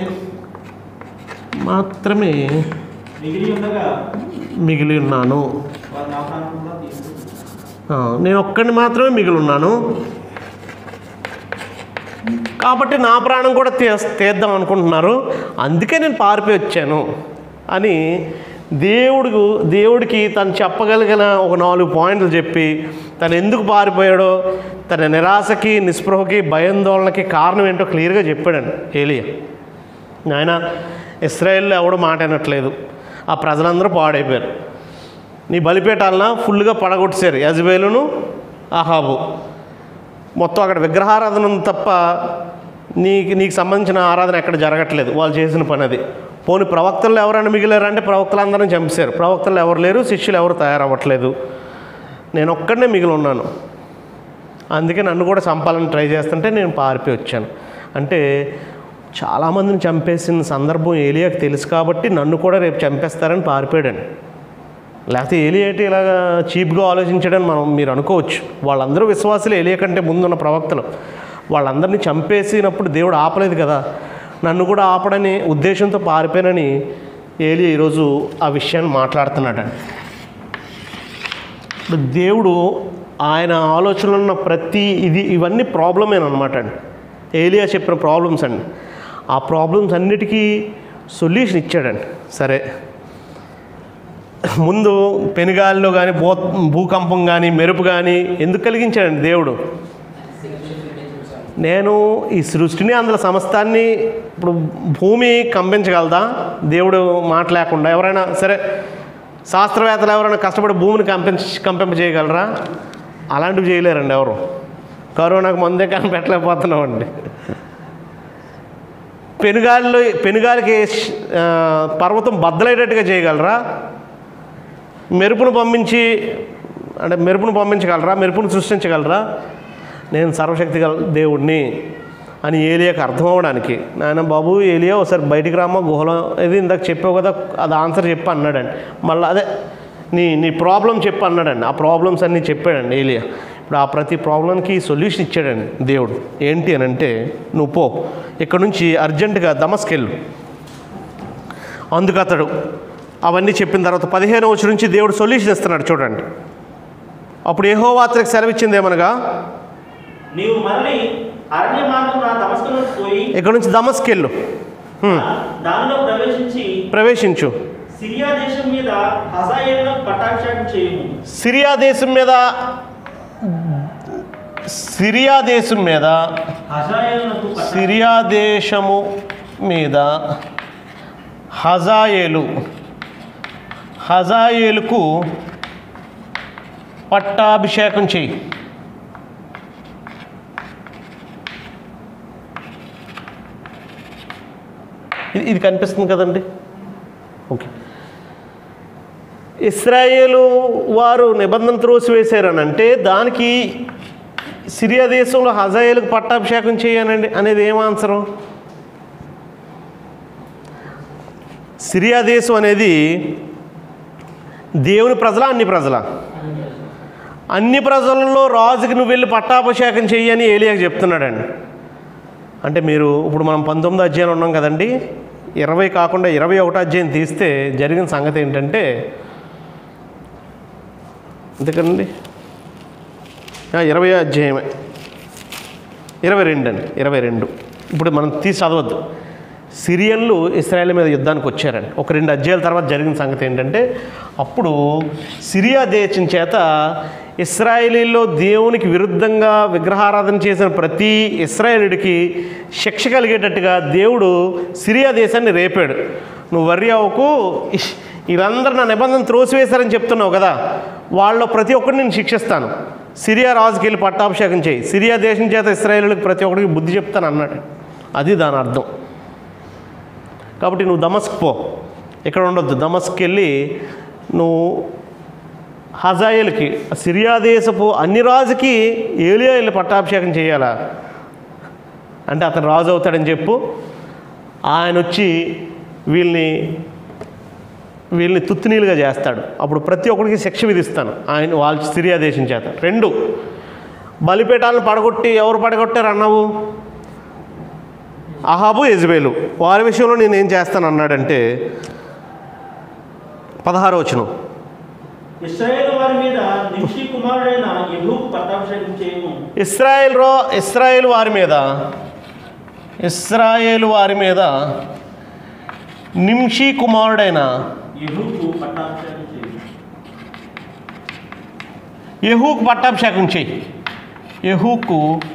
మాత్రమే మిగిలి ఉండగా మిగిలి ఉన్నాను వారు నా ప్రాణం కూడా తీసుకుంటారు ఆ, నేను ఒక్కడిని మాత్రమే మిగిలి ఉన్నాను కాబట్టి నా ప్రాణం కూడా తీ తీద్దాం అనుకుంటున్నారు అందుకే నేను పారిపోయి వచ్చాను అని దేవుడు దేవుడికి తను చెప్పగలిగిన ఒక నాలుగు పాయింట్లు చెప్పి తను ఎందుకు పారిపోయాడో తన నిరాశకి నిస్పృహకి భయాందోళనకి కారణం ఏంటో క్లియర్గా చెప్పాడండి ఏలియా నాయన ఇస్రాయేల్లో ఎవడు మాట వినట్లేదు ఆ ప్రజలందరూ పాడైపోయారు నీ బలిపీఠాలన ఫుల్గా పడగొట్టేశారు యజ్బేలును అహాబు మొత్తం అక్కడ విగ్రహారాధన ఉంది తప్ప నీకు నీకు సంబంధించిన ఆరాధన ఎక్కడ జరగట్లేదు వాళ్ళు చేసిన పని అది పోని ప్రవక్తలు ఎవరైనా మిగిలారంటే ప్రవక్తలందరం చంపేశారు ప్రవక్తలు ఎవరు లేరు శిష్యులు ఎవరు తయారవ్వట్లేదు నేను ఒక్కడనే మిగిలి ఉన్నాను అందుకే నన్ను కూడా చంపాలని ట్రై చేస్తుంటే నేను పారిపోయి వచ్చాను అంటే చాలామందిని చంపేసిన సందర్భం ఏలియాకి తెలుసు కాబట్టి నన్ను కూడా రేపు చంపేస్తారని పారిపోయాడండి లేకపోతే ఏలియా ఏంటి ఇలాగా చీప్గా ఆలోచించడని మనం మీరు అనుకోవచ్చు వాళ్ళందరూ విశ్వాసులు ఏలియా కంటే ముందున్న ప్రవక్తలు వాళ్ళందరినీ చంపేసినప్పుడు దేవుడు ఆపలేదు కదా నన్ను కూడా ఆపడని ఉద్దేశంతో పారిపోయానని ఏలియా ఈరోజు ఆ విషయాన్ని మాట్లాడుతున్నాడండి ఇప్పుడు దేవుడు ఆయన ఆలోచనలో ఉన్న ప్రతి ఇది ఇవన్నీ ప్రాబ్లమేనమాట అండి ఏలియా చెప్పిన ప్రాబ్లమ్స్ అండి ఆ ప్రాబ్లమ్స్ అన్నిటికీ సొల్యూషన్ ఇచ్చాడండి సరే ముందు పెనుగాలిలో కానీ భూ భూకంపం కానీ మెరుపు కానీ ఎందుకు కలిగించాడండి దేవుడు నేను ఈ సృష్టిని అందులో సమస్తాన్ని ఇప్పుడు భూమి కంపించగలదా దేవుడు మాట లేకుండా ఎవరైనా సరే శాస్త్రవేత్తలు ఎవరైనా కష్టపడి భూమిని కంపించ కంపింప చేయగలరా అలాంటివి చేయలేరండి ఎవరు కరోనాకు ముందే కనిపెట్టలేకపోతున్నామండి పెనుగాలిలో పెనుగాలికి ఆ, పర్వతం బద్దలయ్యేటట్టుగా చేయగలరా మెరుపును పంపించి అంటే మెరుపును పంపించగలరా మెరుపును సృష్టించగలరా నేను సర్వశక్తి గల దేవుడిని అని ఏలియాకి అర్థం అవ్వడానికి నాయన బాబు ఏలియా ఒకసారి బయటికి రామా గుహలో ఇది ఇందాక చెప్పావు కదా అది ఆన్సర్ చెప్పి అన్నాడండి మళ్ళీ అదే నీ నీ ప్రాబ్లం చెప్పి అన్నాడండి ఆ ప్రాబ్లమ్స్ అన్నీ చెప్పాడండి ఏలియా ఇప్పుడు ఆ ప్రతి ప్రాబ్లంకి సొల్యూషన్ ఇచ్చాడండి దేవుడు ఏంటి అని అంటే నువ్వు పో ఇక్కడ నుంచి అర్జెంటుగా దమస్కెళ్ళు అందుకు అతడు అవన్నీ చెప్పిన తర్వాత పదిహేను వచ్చి నుంచి దేవుడు సొల్యూషన్ ఇస్తున్నాడు చూడండి అప్పుడు ఏహో వాత్రికి సెలవిచ్చింది ఏమనగా నీవు మళ్ళీ అరణ్య మార్గం నా తమస్కులకు పోయి ఇక్కడ నుంచి దమస్కెళ్ళు హ్మ్. దానిలో ప్రవేశించి ప్రవేశించు సిరియా దేశం మీద హజాయేలును పట్టాభిషేకం చేయము సిరియా దేశం మీద సిరియా దేశం మీద హజాయేలునకు పట్టా- సిరియా దేశము మీద హజాయేలు హజాయేలుకు పట్టాభిషేకం చెయ్యి ఇది ఇది కనిపిస్తుంది కదండి ఓకే ఇస్రాయేలు వారు నిబంధన త్రోసివేశారని అంటే దానికి సిరియా దేశంలో హజాయేలకు పట్టాభిషేకం చేయనండి అనేది ఏం ఆన్సరు సిరియా దేశం అనేది దేవుని ప్రజల అన్ని ప్రజల అన్ని ప్రజలలో రాజుకి నువ్వు వెళ్ళి పట్టాభిషేకం చెయ్యని ఏలియాకి చెప్తున్నాడండి అంటే మీరు ఇప్పుడు మనం పంతొమ్మిది అధ్యాయం ఉన్నాం కదండి ఇరవై కాకుండా ఇరవై ఒకటో అధ్యాయం తీస్తే జరిగిన సంగతి ఏంటంటే ఎందుకండి ఇరవై అధ్యాయమే ఇరవై రెండు అండి ఇరవై రెండు ఇప్పుడు మనం తీసి చదవద్దు సిరియన్లు ఇస్రాయేల్ మీద యుద్ధానికి వచ్చారండి ఒక రెండు అధ్యాయాల తర్వాత జరిగిన సంగతి ఏంటంటే అప్పుడు సిరియా దేశం చేత ఇస్రాయేలీల్లో దేవునికి విరుద్ధంగా విగ్రహారాధన చేసిన ప్రతి ఇస్రాయేలుడికి శిక్ష కలిగేటట్టుగా దేవుడు సిరియా దేశాన్ని రేపాడు నువ్వు వర్రి అవ్వకు ఇష్, వీళ్ళందరూ నా నిబంధన త్రోసివేశారని చెప్తున్నావు కదా వాళ్ళలో ప్రతి ఒక్కరిని నేను శిక్షిస్తాను సిరియా రాజుకి వెళ్ళి పట్టాభిషేకం చేయి సిరియా దేశం చేత ఇస్రాయేలులకు ప్రతి ఒక్కరికి బుద్ధి చెప్తాను అన్నాడు అది దాని అర్థం కాబట్టి నువ్వు దమస్క్ పో ఇక్కడ ఉండొద్దు దమస్క్ వెళ్ళి నువ్వు హజాయేల్కి సిరియా దేశపు అన్ని రాజుకి ఏలియా వెళ్ళి పట్టాభిషేకం చేయాలా అంటే అతను రాజు అవుతాడని చెప్పు ఆయన వచ్చి వీళ్ళని వీళ్ళని తుత్తునీలుగా చేస్తాడు అప్పుడు ప్రతి ఒక్కరికి శిక్ష విధిస్తాను ఆయన వాళ్ళ సిరియా దేశం చేత రెండు బలిపీఠాలను పడగొట్టి ఎవరు పడగొట్టారు అన్నావు అహాబు యజ్బేలు వారి విషయంలో నేను ఏం చేస్తాను అన్నాడంటే పదహారో వచనం ఇశ్రాయేలు వారి మీద నిమిషి కుమారుడైన యెహూకు పట్టాభిషేకం చేయము ఇస్రాయేల్ రో ఇస్రాయేల్ వారి మీద ఇస్రాయేల్ వారి మీద నింషి కుమారుడైన యెహూకు పట్టాభిషేకం చేయి యహూకు పట్టాభిషేకం చేయి యహూకు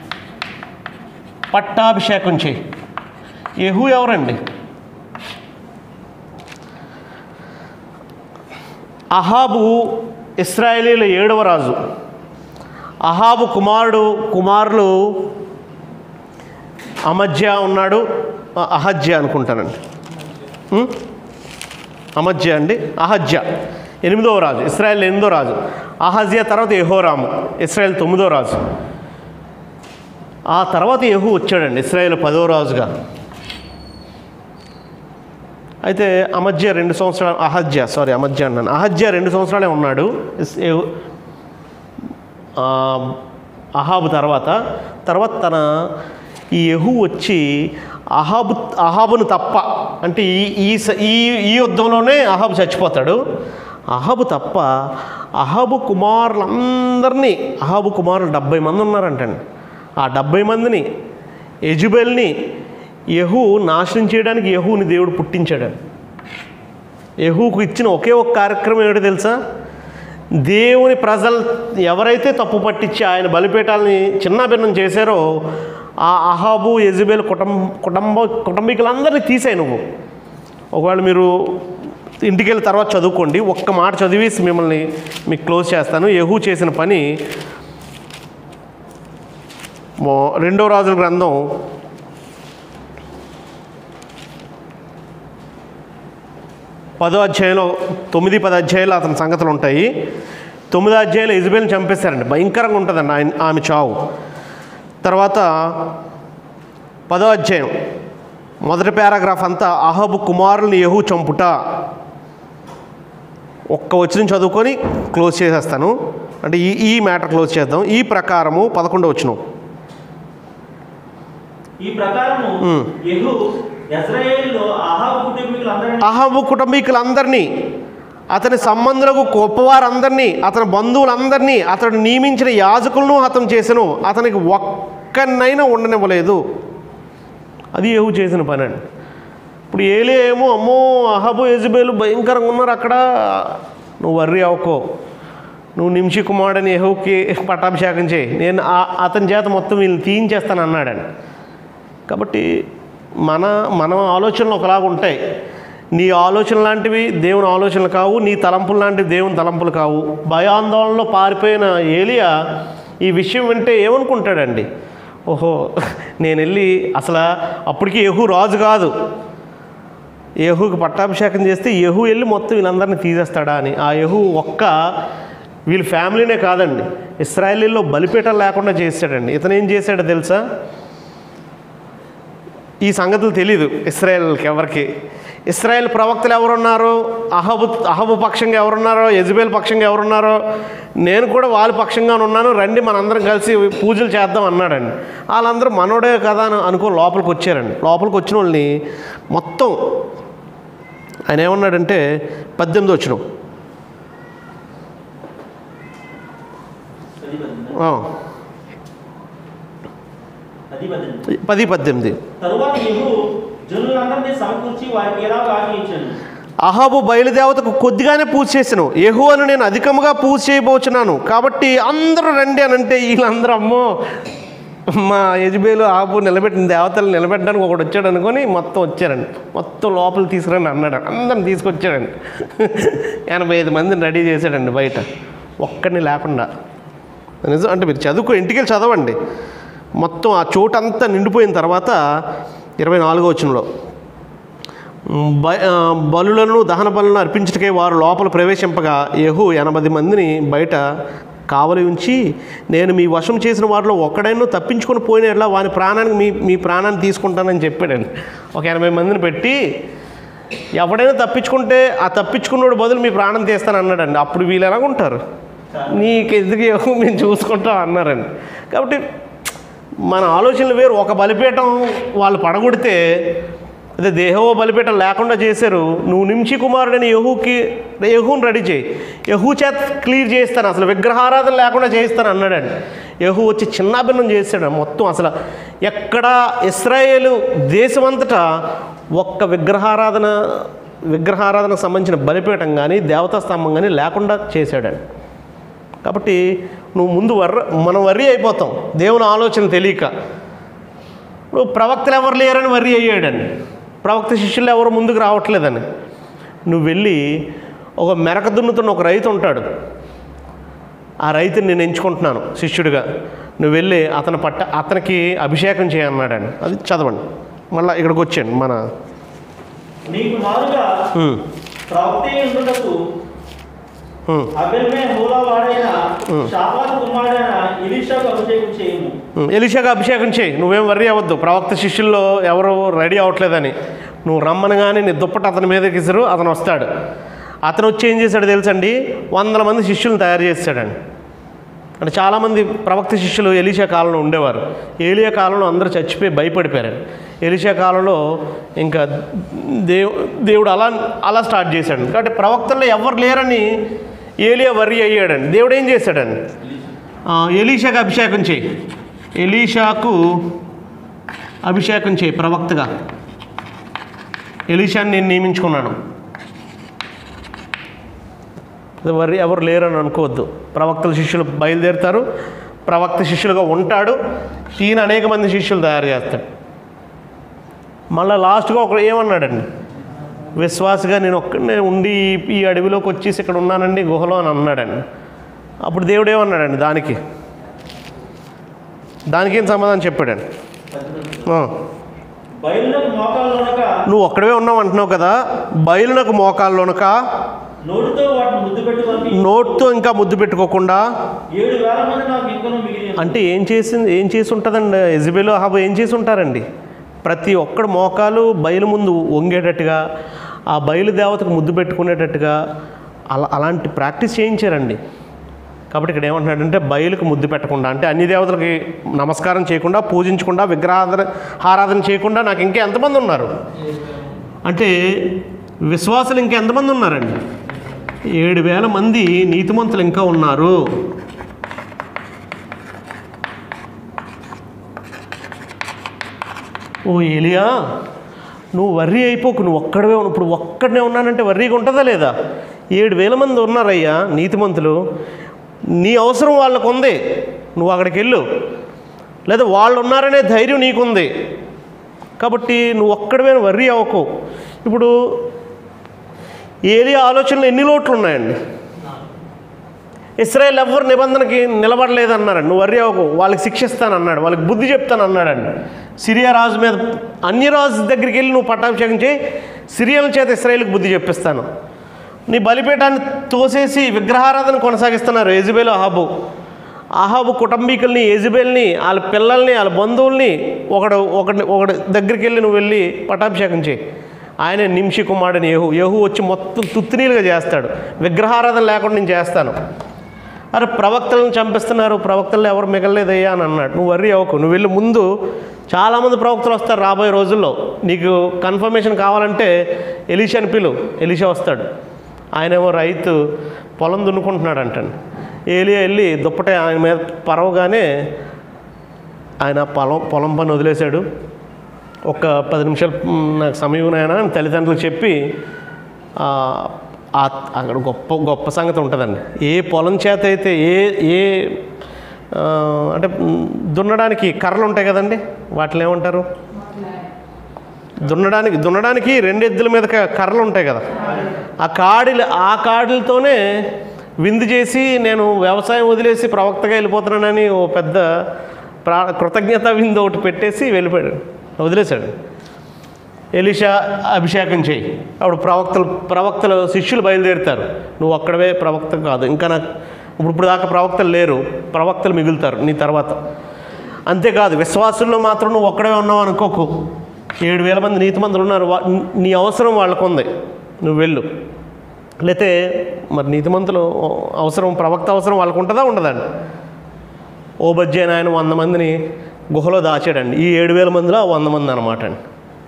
పట్టాభిషేకం చేయి యహూ ఎవరండి అహాబు ఇస్రాయేలీల ఏడవ రాజు అహాబు కుమారుడు కుమారులు అమధ్య ఉన్నాడు అ- అహజ్య అనుకుంటానండి ఉం? అమధ్య అండి అహజ్య ఎనిమిదవ రాజు ఇస్రాయల్ ఎనిమిదో రాజు అహజ్య తర్వాత యెహోరాము ఇస్రాయల్ తొమ్మిదో రాజు ఆ తర్వాత యహూ వచ్చాడండి ఇస్రాయేల్ పదో రాజుగా అయితే అమధ్య రెండు సంవత్సరాలు అహజ్య సారీ అమధ్య అన్నాను అహజ్య రెండు సంవత్సరాలే ఉన్నాడు ఇస్- యెహూ- ఆ, అహాబు తర్వాత తర్వాత తన ఈ యహూ వచ్చి అహాబు అహాబును తప్ప అంటే ఈ ఈ స- ఈ ఈ యుద్ధంలోనే అహాబు చచ్చిపోతాడు అహాబు తప్ప అహాబు కుమారులందరినీ అహాబు కుమారులు డెబ్బై మంది ఉన్నారంటండి ఆ డెబ్బై మందిని ఎజుబెల్ని యహూ నాశనం చేయడానికి యహూని దేవుడు పుట్టించాడు యహూకు ఇచ్చిన ఒకే ఒక కార్యక్రమం ఏమిటో తెలుసా దేవుని ప్రజలు ఎవరైతే తప్పు పట్టించి ఆయన బలిపీఠాలని చిన్నాభిన్నం చేశారో ఆ అహాబు యజబేల్ కుటుంబ కుటుంబ కుటుంబీకులందరినీ తీసాయి నువ్వు ఒకవేళ మీరు ఇంటికి వెళ్ళిన తర్వాత చదువుకోండి ఒక్క మాట చదివేసి మిమ్మల్ని మీకు క్లోజ్ చేస్తాను యహూ చేసిన పని మో- రెండో రాజుల గ్రంథం పదో అధ్యాయంలో తొమ్మిది పది అధ్యాయాలు అతని సంగతులు ఉంటాయి తొమ్మిదో అధ్యాయంలో ఇజబెల్ని చంపేశారండి భయంకరంగా ఉంటుందండి ఆయన ఆమె చావు తర్వాత పదో అధ్యాయం మొదటి పారాగ్రాఫ్ అంతా అహబు కుమారుని యహూ చంపుట ఒక్క వచ్చిన చదువుకొని క్లోజ్ చేసేస్తాను అంటే ఈ ఈ మ్యాటర్ క్లోజ్ చేద్దాం ఈ ప్రకారము పదకొండో వచ్చిన ఈ ప్రకారము ఉమ్. యెహూ యజ్రాయేలులో అహాబు కుటుంబీకులందరినీ అహబు కుటుంబీకులందరినీ అతని సంబంధులకు గొప్పవారందరినీ అతని బంధువులందరినీ అతడు నియమించిన యాజకులను హతం చేసెను అతనికి ఒక్కనైనా ఉండనివ్వలేదు అది ఏహు చేసిన పని అండి ఇప్పుడు ఏలే ఏమో అమ్మో అహబు యజబేలు భయంకరంగా ఉన్నారు అక్కడ నువ్వు వర్రి అవ్వకో నువ్వు నిమిషి కుమారుడని యహోకి పట్టాభిషేకం చేయి నేను ఆ- అతని చేత మొత్తం వీళ్ళని తీయించేస్తాను అన్నాడండి కాబట్టి మన మన ఆలోచనలు ఒకలాగా ఉంటాయి నీ ఆలోచన లాంటివి దేవుని ఆలోచనలు కావు నీ తలంపులు లాంటివి దేవుని తలంపులు కావు భయాందోళనలో పారిపోయిన ఏలియా ఈ విషయం వింటే ఏమనుకుంటాడండి ఓహో నేను వెళ్ళి అసలు అప్పటికి యహూ రాజు కాదు యహూకి పట్టాభిషేకం చేస్తే యహూ వెళ్ళి మొత్తం వీళ్ళందరినీ తీసేస్తాడా అని ఆ యహూ ఒక్క వీళ్ళ ఫ్యామిలీనే కాదండి ఇస్రాయలీలో బలిపీఠం లేకుండా చేశాడండి ఇతను ఏం చేశాడో తెలుసా ఈ సంగతులు తెలీదు ఇస్రాయేల్కి ఎవరికి ఇస్రాయేల్ ప్రవక్తలు ఎవరున్నారు అహబు అహబు పక్షంగా ఎవరున్నారో యజ్బేల్ పక్షంగా ఎవరున్నారో నేను కూడా వాళ్ళ పక్షంగానే ఉన్నాను రండి మనందరం కలిసి పూజలు చేద్దాం అన్నాడండి వాళ్ళందరూ మనోడే కదా అని అనుకో లోపలికి వచ్చారండి లోపలికి వచ్చిన వాళ్ళని మొత్తం ఆయన ఏమన్నాడంటే పద్దెనిమిది వచ్చిన పది పద్దెనిమిది ఆ, పది పద్దెనిమిది పది పద్దెనిమిది తరువాత యెహూ జనులందరినీ సమకూర్చి వారికి ఎలా ఆజ్ఞయించాను అహాబు బయలుదేవతకు కొద్దిగానే పూజ చేసాను యెహోవాను నేను అధికముగా పూజ చేయబోచున్నాను కాబట్టి అందరూ రండి అని అంటే వీళ్ళందరూ అమ్మో మా యజబేలు ఆబు నిలబెట్టిన దేవతలు నిలబెట్టడానికి ఒకడు వచ్చాడు అనుకొని మొత్తం వచ్చారండి మొత్తం లోపల తీసుకురండి అన్నాడు అందరిని తీసుకొచ్చాడండి ఎనభై ఐదు మందిని రెడీ చేశాడండి బయట ఒక్కడిని లేకుండా నిజం అంటే మీరు చదువుకో ఇంటికి వెళ్ళి చదవండి మొత్తం ఆ చోటంతా నిండిపోయిన తర్వాత ఇరవై నాలుగో వచనంలో బ- ఆ, బలులను దహన బలులను అర్పించటకే వారు లోపల ప్రవేశింపగా యహు ఎనభై మందిని బయట కావలి ఉంచి నేను మీ వశం చేసిన వారిలో ఒక్కడైనా తప్పించుకొని పోయిన ఎట్లా వాని ప్రాణానికి మీ మీ ప్రాణాన్ని తీసుకుంటానని చెప్పాడండి ఒక ఎనభై మందిని పెట్టి ఎవడైనా తప్పించుకుంటే ఆ తప్పించుకున్నోడు బదులు మీ ప్రాణం తీస్తాను అన్నాడండి అప్పుడు వీళ్ళు ఎలాగుంటారు నీకు ఎందుకు యెహూ మేము చూసుకుంటాం అన్నారండి కాబట్టి మన ఆలోచనలు వేరు ఒక బలిపీఠం వాళ్ళు పడగొడితే అదే దేహో బలిపీఠం లేకుండా చేశారు నువ్వు నిమిషి కుమారుడని యహూకి యహూని రెడీ చేయి యహూ చేత క్లియర్ చేస్తాను అసలు విగ్రహారాధన లేకుండా చేయిస్తాను అన్నాడండి యహూ వచ్చి చిన్నాభిన్నం చేశాడు మొత్తం అసలు ఎక్కడ ఇస్రాయేలు దేశమంతటా ఒక్క విగ్రహారాధన విగ్రహారాధనకు సంబంధించిన బలిపీఠం కానీ దేవతా స్తంభం కానీ లేకుండా చేశాడండి కాబట్టి నువ్వు ముందు వర్ర మనం వర్రీ అయిపోతాం దేవుని ఆలోచన తెలియక నువ్వు ప్రవక్తలు ఎవరు లేరని వర్రీ అయ్యాడండి ప్రవక్త శిష్యులు ఎవరు ముందుకు రావట్లేదని నువ్వు వెళ్ళి ఒక మెరక దున్నుతున్న ఒక రైతు ఉంటాడు ఆ రైతుని నేను ఎంచుకుంటున్నాను శిష్యుడిగా నువ్వు వెళ్ళి అతని పట్ట అతనికి అభిషేకం చేయన్నాడండి అది చదవండి మళ్ళీ ఇక్కడికి వచ్చాను మన నీకు మారుగా ఉమ్, ప్రవక్తే ఉండుటకు ఉమ్, అబెల్మే హోలా వాడైన Hmm. షాపాత్ కుమారుడైన ఇలీషాకు అభిషేకం చేయము ఉమ్, ఎలీషాగా అభిషేకం చేయి నువ్వేం వర్రీ అవ్వద్దు ప్రవక్త శిష్యుల్లో ఎవరు రెడీ అవ్వట్లేదని నువ్వు రమ్మనగానే నీ దుప్పటి అతని మీదకి ఇసురు అతను వస్తాడు అతను వచ్చి ఏం చేశాడు తెలుసండి వందల మంది శిష్యులను తయారు చేశాడండి అంటే చాలామంది ప్రవక్త శిష్యులు ఎలీషా కాలంలో ఉండేవారు ఏలియా కాలంలో అందరూ చచ్చిపోయి భయపడిపోయారు ఎలీషా కాలంలో ఇంకా దేవు దేవుడు అలా అలా స్టార్ట్ చేశాడు కాబట్టి ప్రవక్తల్లో ఎవరు లేరని ఏలియా వర్రీ అయ్యాడండి దేవుడు ఏం చేశాడండి ఆ, ఎలీషాకు అభిషేకం చేయి ఎలీషాకు అభిషేకం చేయి ప్రవక్తగా ఎలీషాని నేను నియమించుకున్నాను ఎవరు ఎవరు లేరని అనుకోవద్దు ప్రవక్తల శిష్యులు బయలుదేరుతారు ప్రవక్త శిష్యులుగా ఉంటాడు ఈయన అనేక మంది శిష్యులు తయారు చేస్తాడు మళ్ళీ లాస్ట్గా ఒకడు ఏమన్నాడండి విశ్వాసగా నేను ఒక్కడనే ఉండి ఈ- ఈ అడవిలోకి వచ్చేసి ఇక్కడ ఉన్నానండి గుహలో అని అన్నాడండి అప్పుడు దేవుడు ఏమన్నాడండి దానికి దానికి ఏం సమాధానం చెప్పాడండి ఆ. బయలులకు మోకాల్లోనక నువ్వు ఒక్కడవే ఉన్నావు అంటున్నావు కదా బయలునకు మోకాల్లోనక నోటితో వాటిని ముద్దు పెట్టుకొని నోట్తో ఇంకా ముద్దు పెట్టుకోకుండా ఏడు వేల మంది నాకు ఇంకనూ మిగిలి ఉన్నారు. అంటే ఏం చేసింది ఏం చేసి ఉంటుందండి ఎజిబెల్ హబ్ ఏం చేసి ఉంటారండి ప్రతి ఒక్కడు మోకాలు బయలు ముందు వంగేటట్టుగా ఆ బయలు దేవతకు ముద్దు పెట్టుకునేటట్టుగా అలా అలాంటి ప్రాక్టీస్ చేయించారండి కాబట్టి ఇక్కడ ఏమంటున్నాడంటే బయలుకు ముద్దు పెట్టకుండా అంటే అన్ని దేవతలకి నమస్కారం చేయకుండా పూజించకుండా విగ్రహాధన ఆరాధన చేయకుండా నాకు ఇంకా ఎంతమంది ఉన్నారు అంటే విశ్వాసులు ఇంకా ఎంతమంది ఉన్నారండి ఏడు వేల మంది నీతిమంతులు ఇంకా ఉన్నారు ఓ ఏలియా నువ్వు వర్రీ అయిపోకు నువ్వు ఒక్కడవే ఉన్నావు ఇప్పుడు ఒక్కడనే ఉన్నానంటే వర్రీగా ఉంటుందా లేదా ఏడు వేల మంది ఉన్నారయ్యా నీతిమంతులు నీ అవసరం వాళ్ళకు ఉంది నువ్వు అక్కడికి వెళ్ళు లేదా వాళ్ళు ఉన్నారనే ధైర్యం నీకుంది కాబట్టి నువ్వు ఒక్కడవే వర్రీ అవ్వకు ఇప్పుడు ఏలియా ఆలోచనలు ఎన్ని లోట్లు ఉన్నాయండి ఇస్రాయేల్ ఎవ్వరు నిబంధనకి నిలబడలేదన్నారండి నువ్వు వర్రీ అవ్వకు వాళ్ళకి శిక్షిస్తానన్నాడు వాళ్ళకి బుద్ధి చెప్తానన్నాడండి సిరియా రాజు మీద అన్య రాజు దగ్గరికి వెళ్ళి నువ్వు పట్టాభిషేకం చేయి సిరియల చేత ఇస్రాయేల్కి బుద్ధి చెప్పిస్తాను నీ బలిపీఠాన్ని తోసేసి విగ్రహారాధన కొనసాగిస్తున్నారు ఎజుబేలు అహాబు అహాబు కుటుంబీకుల్ని ఎజుబేల్ని వాళ్ళ పిల్లల్ని వాళ్ళ బంధువుల్ని ఒకడు ఒకటి ఒకటి దగ్గరికి వెళ్ళి నువ్వు వెళ్ళి పట్టాభిషేకం చేయి ఆయన నిమిషి కుమారుడిని యహు యహు వచ్చి మొత్తం తుత్తినీలుగా చేస్తాడు విగ్రహారాధన లేకుండా నేను చేస్తాను అరే ప్రవక్తలను చంపిస్తున్నారు ప్రవక్తలు ఎవరు మిగలలేదయ్యా అని అన్నాడు నువ్వు వర్రీ అవ్వకు నువ్వు వెళ్ళి ముందు చాలామంది ప్రవక్తలు వస్తారు రాబోయే రోజుల్లో నీకు కన్ఫర్మేషన్ కావాలంటే ఎలీషాని పిలు ఎలీషా వస్తాడు ఆయనేమో రైతు పొలం దున్నుకుంటున్నాడు అంటండి ఏలియా వెళ్ళి దుప్పటే ఆయన మీద పరవగానే ఆయన పొలం పొలం పని వదిలేశాడు ఒక పది నిమిషాలు "మ్, నాకు సమయం నాయనా అని తల్లిదండ్రులకు చెప్పి ఆ, ఆ- అక్కడ గొప్ప గొప్ప సంగతి ఉంటుందండి ఏ పొలం చేత అయితే ఏ ఏ ఆ, అంటే మ్, దున్నడానికి కర్రలు ఉంటాయి కదండి వాటిని ఏమంటారు దున్నడానికి దున్నడానికి రెండు ఎద్దుల మీద క- కర్రలు ఉంటాయి కదా ఆ కాడిలు ఆ కాడిలతోనే విందు చేసి నేను వ్యవసాయం వదిలేసి ప్రవక్తగా వెళ్ళిపోతున్నానని ఓ పెద్ద ప్రా కృతజ్ఞత విందు ఒకటి పెట్టేసి వెళ్ళిపోయాడు వదిలేశాడు ఎలిషా అభిషేకం చేయి అప్పుడు ప్రవక్తలు ప్రవక్తలు శిష్యులు బయలుదేరుతారు నువ్వు ఒక్కడవే ప్రవక్త కాదు ఇంకా నాకు ఇప్పుడు ఇప్పుడు దాకా ప్రవక్తలు లేరు ప్రవక్తలు మిగులుతారు నీ తర్వాత అంతేకాదు విశ్వాసుల్లో మాత్రం నువ్వు ఒక్కడే ఉన్నావు అనుకోకు ఏడు వేల మంది నీతిమంతులు ఉన్నారు వా- నీ అవసరం వాళ్ళకు ఉంది నువ్వు వెళ్ళు లేతే మరి నీతిమంతులు అవసరం ప్రవక్త అవసరం వాళ్ళకు ఉంటుందా ఉండదండి ఓ బజ్జైన ఆయన వంద మందిని గుహలో దాచాడండి ఈ ఏడు వేల మందిలో ఆ వంద మంది అనమాట అండి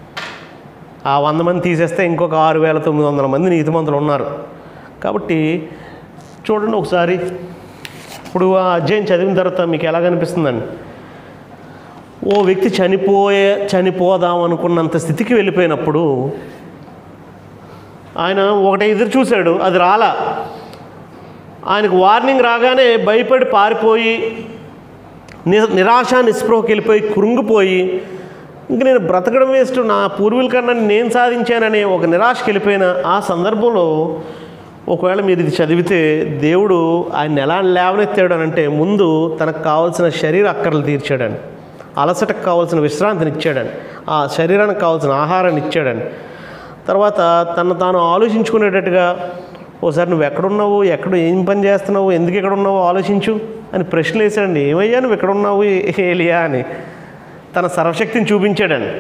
ఆ వంద మంది తీసేస్తే ఇంకొక ఆరు వేల తొమ్మిది వందల మంది నీతిమంతులు ఉన్నారు కాబట్టి చూడండి ఒకసారి ఇప్పుడు ఆ అధ్యాయం చదివిన తర్వాత మీకు ఎలా కనిపిస్తుందండి ఓ వ్యక్తి చనిపోయే చనిపోదాం అనుకున్నంత స్థితికి వెళ్ళిపోయినప్పుడు ఆయన ఒకటి ఎదురు చూశాడు అది రాలా ఆయనకు వార్నింగ్ రాగానే భయపడి పారిపోయి ని నిరాశ నిస్పృహకి వెళ్ళిపోయి కృంగిపోయి ఇంక నేను బ్రతకడం వేస్ట్ నా పూర్వీకుల కన్నా నేను సాధించాననే ఒక నిరాశకి వెళ్ళిపోయిన ఆ సందర్భంలో ఒకవేళ మీరు ఇది చదివితే దేవుడు ఆయన ఎలా లేవనెత్తాడు అని అంటే ముందు తనకు కావాల్సిన శరీర అక్కర్లు తీర్చాడని అలసటకు కావాల్సిన విశ్రాంతిని ఇచ్చాడని ఆ శరీరానికి కావాల్సిన ఆహారాన్ని ఇచ్చాడని తర్వాత తను తాను ఆలోచించుకునేటట్టుగా ఓసారి నువ్వు ఎక్కడున్నావు ఎక్కడ ఏం పని చేస్తున్నావు ఎందుకు ఎక్కడ ఉన్నావు ఆలోచించు అని ప్రశ్నలు వేసాడండి ఏమయ్యా నువ్వు ఎక్కడ ఉన్నావు ఏలియా అని తన సర్వశక్తిని చూపించాడని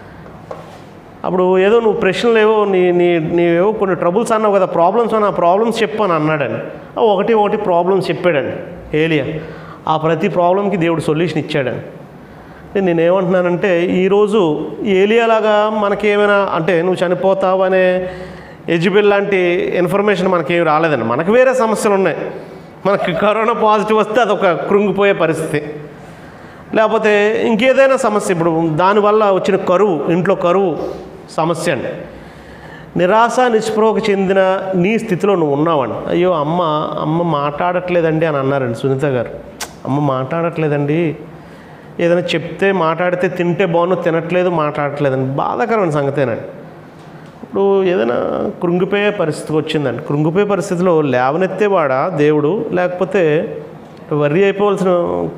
అప్పుడు ఏదో నువ్వు ప్రశ్నలు ఏవో నీ నీ నీవేవో కొన్ని ట్రబుల్స్ అన్నావు కదా ప్రాబ్లమ్స్ అన్న ప్రాబ్లమ్స్ చెప్పు అని అన్నాడని ఆ ఒకటి ఒకటి ప్రాబ్లమ్స్ చెప్పాడండి ఏలియా ఆ ప్రతి ప్రాబ్లంకి దేవుడు సొల్యూషన్ ఇచ్చాడని అంటే నేనేమంటున్నానంటే ఈరోజు ఏలియాలాగా మనకేమైనా అంటే నువ్వు చనిపోతావు అనే ఎజిబిల్ లాంటి ఇన్ఫర్మేషన్ మనకేం రాలేదండి మనకు వేరే సమస్యలు ఉన్నాయి మనకి కరోనా పాజిటివ్ వస్తే అదొక కృంగిపోయే పరిస్థితి లేకపోతే ఇంకేదైనా సమస్య ఇప్పుడు దానివల్ల వచ్చిన కరువు ఇంట్లో కరువు సమస్య అండి నిరాశ నిస్పృహకు చెందిన నీ స్థితిలో నువ్వు ఉన్నావండి అయ్యో అమ్మ అమ్మ మాట్లాడట్లేదండి అని అన్నారండి సునీత గారు అమ్మ మాట్లాడట్లేదండి ఏదైనా చెప్తే మాట్లాడితే తింటే బాగుండు తినట్లేదు మాట్లాడట్లేదండి బాధాకరమైన సంగతేనండి ఇప్పుడు ఏదైనా కృంగిపోయే పరిస్థితికి వచ్చిందండి కృంగిపోయే పరిస్థితిలో లేవనెత్తేవాడా దేవుడు లేకపోతే వర్రీ అయిపోవలసిన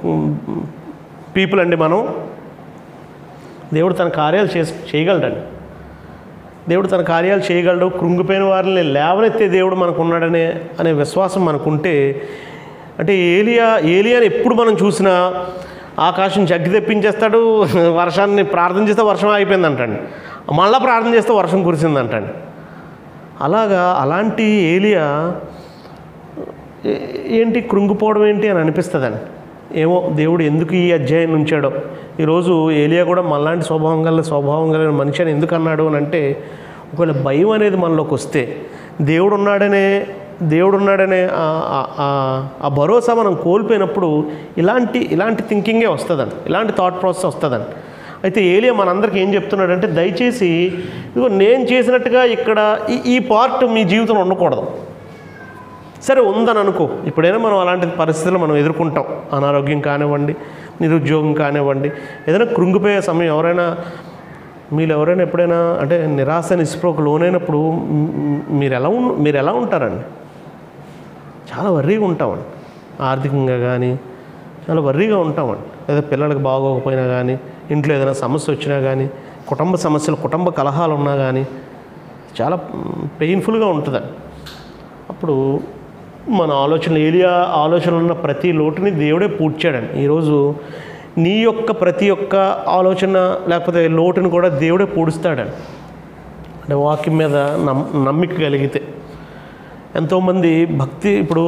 పీపుల్ అండి మనం దేవుడు తన కార్యాలు చేసి చేయగలడండి దేవుడు తన కార్యాలు చేయగలడు కృంగిపోయిన వారిని లేవనెత్తే దేవుడు మనకు ఉన్నాడనే అనే విశ్వాసం మనకుంటే అంటే ఏలియా ఏలియాని ఎప్పుడు మనం చూసినా ఆకాశం జగ్గి తెప్పించేస్తాడు వర్షాన్ని ప్రార్థన చేస్తే వర్షం అయిపోయిందంటండి మళ్ళీ ప్రార్థన చేస్తే వర్షం కురిసిందంటండి అలాగా అలాంటి ఏలియా ఏ- ఏంటి కృంగిపోవడం ఏంటి అని అనిపిస్తుందండి ఏమో దేవుడు ఎందుకు ఈ అధ్యాయం ఉంచాడో ఈరోజు ఏలియా కూడా మనలాంటి స్వభావం గల స్వభావం కలిగిన మనిషి అని ఎందుకు అన్నాడు అని అంటే ఒకవేళ భయం అనేది మనలోకి వస్తే దేవుడు ఉన్నాడనే దేవుడు ఉన్నాడనే ఆ- ఆ- ఆ- ఆ భరోసా మనం కోల్పోయినప్పుడు ఇలాంటి ఇలాంటి థింకింగే వస్తుందండి ఇలాంటి థాట్ ప్రాసెస్ వస్తుందండి అయితే ఏలియా మనందరికి ఏం చెప్తున్నాడంటే దయచేసి ఇదిగో నేను చేసినట్టుగా ఇక్కడ ఈ ఈ పార్ట్ మీ జీవితంలో ఉండకూడదు సరే ఉందని అనుకో ఇప్పుడైనా మనం అలాంటి పరిస్థితులు మనం ఎదుర్కొంటాం అనారోగ్యం కానివ్వండి నిరుద్యోగం కానివ్వండి ఏదైనా కృంగిపోయే సమయం ఎవరైనా మీరు ఎవరైనా ఎప్పుడైనా అంటే నిరాశ నిస్పృహకు లోనైనప్పుడు మ్- మ్- మీరు ఎలా ఉన్ మీరు ఎలా ఉంటారండి చాలా వర్రీగా ఉంటామండి ఆర్థికంగా కానీ చాలా వర్రీగా ఉంటామండి లేదా పిల్లలకు బాగోకపోయినా కానీ ఇంట్లో ఏదైనా సమస్య వచ్చినా కానీ కుటుంబ సమస్యలు కుటుంబ కలహాలు ఉన్నా కానీ చాలా పెయిన్ఫుల్గా ఉంటుందండి అప్పుడు మన ఆలోచనలు ఏలియా ఆలోచనలు ఉన్న ప్రతి లోటుని దేవుడే పూడ్చాడండి ఈరోజు నీ యొక్క ప్రతి ఒక్క ఆలోచన లేకపోతే లోటుని కూడా దేవుడే పూడుస్తాడండి అంటే వాక్యం మీద నమ్ నమ్మిక కలిగితే ఎంతోమంది భక్తి ఇప్పుడు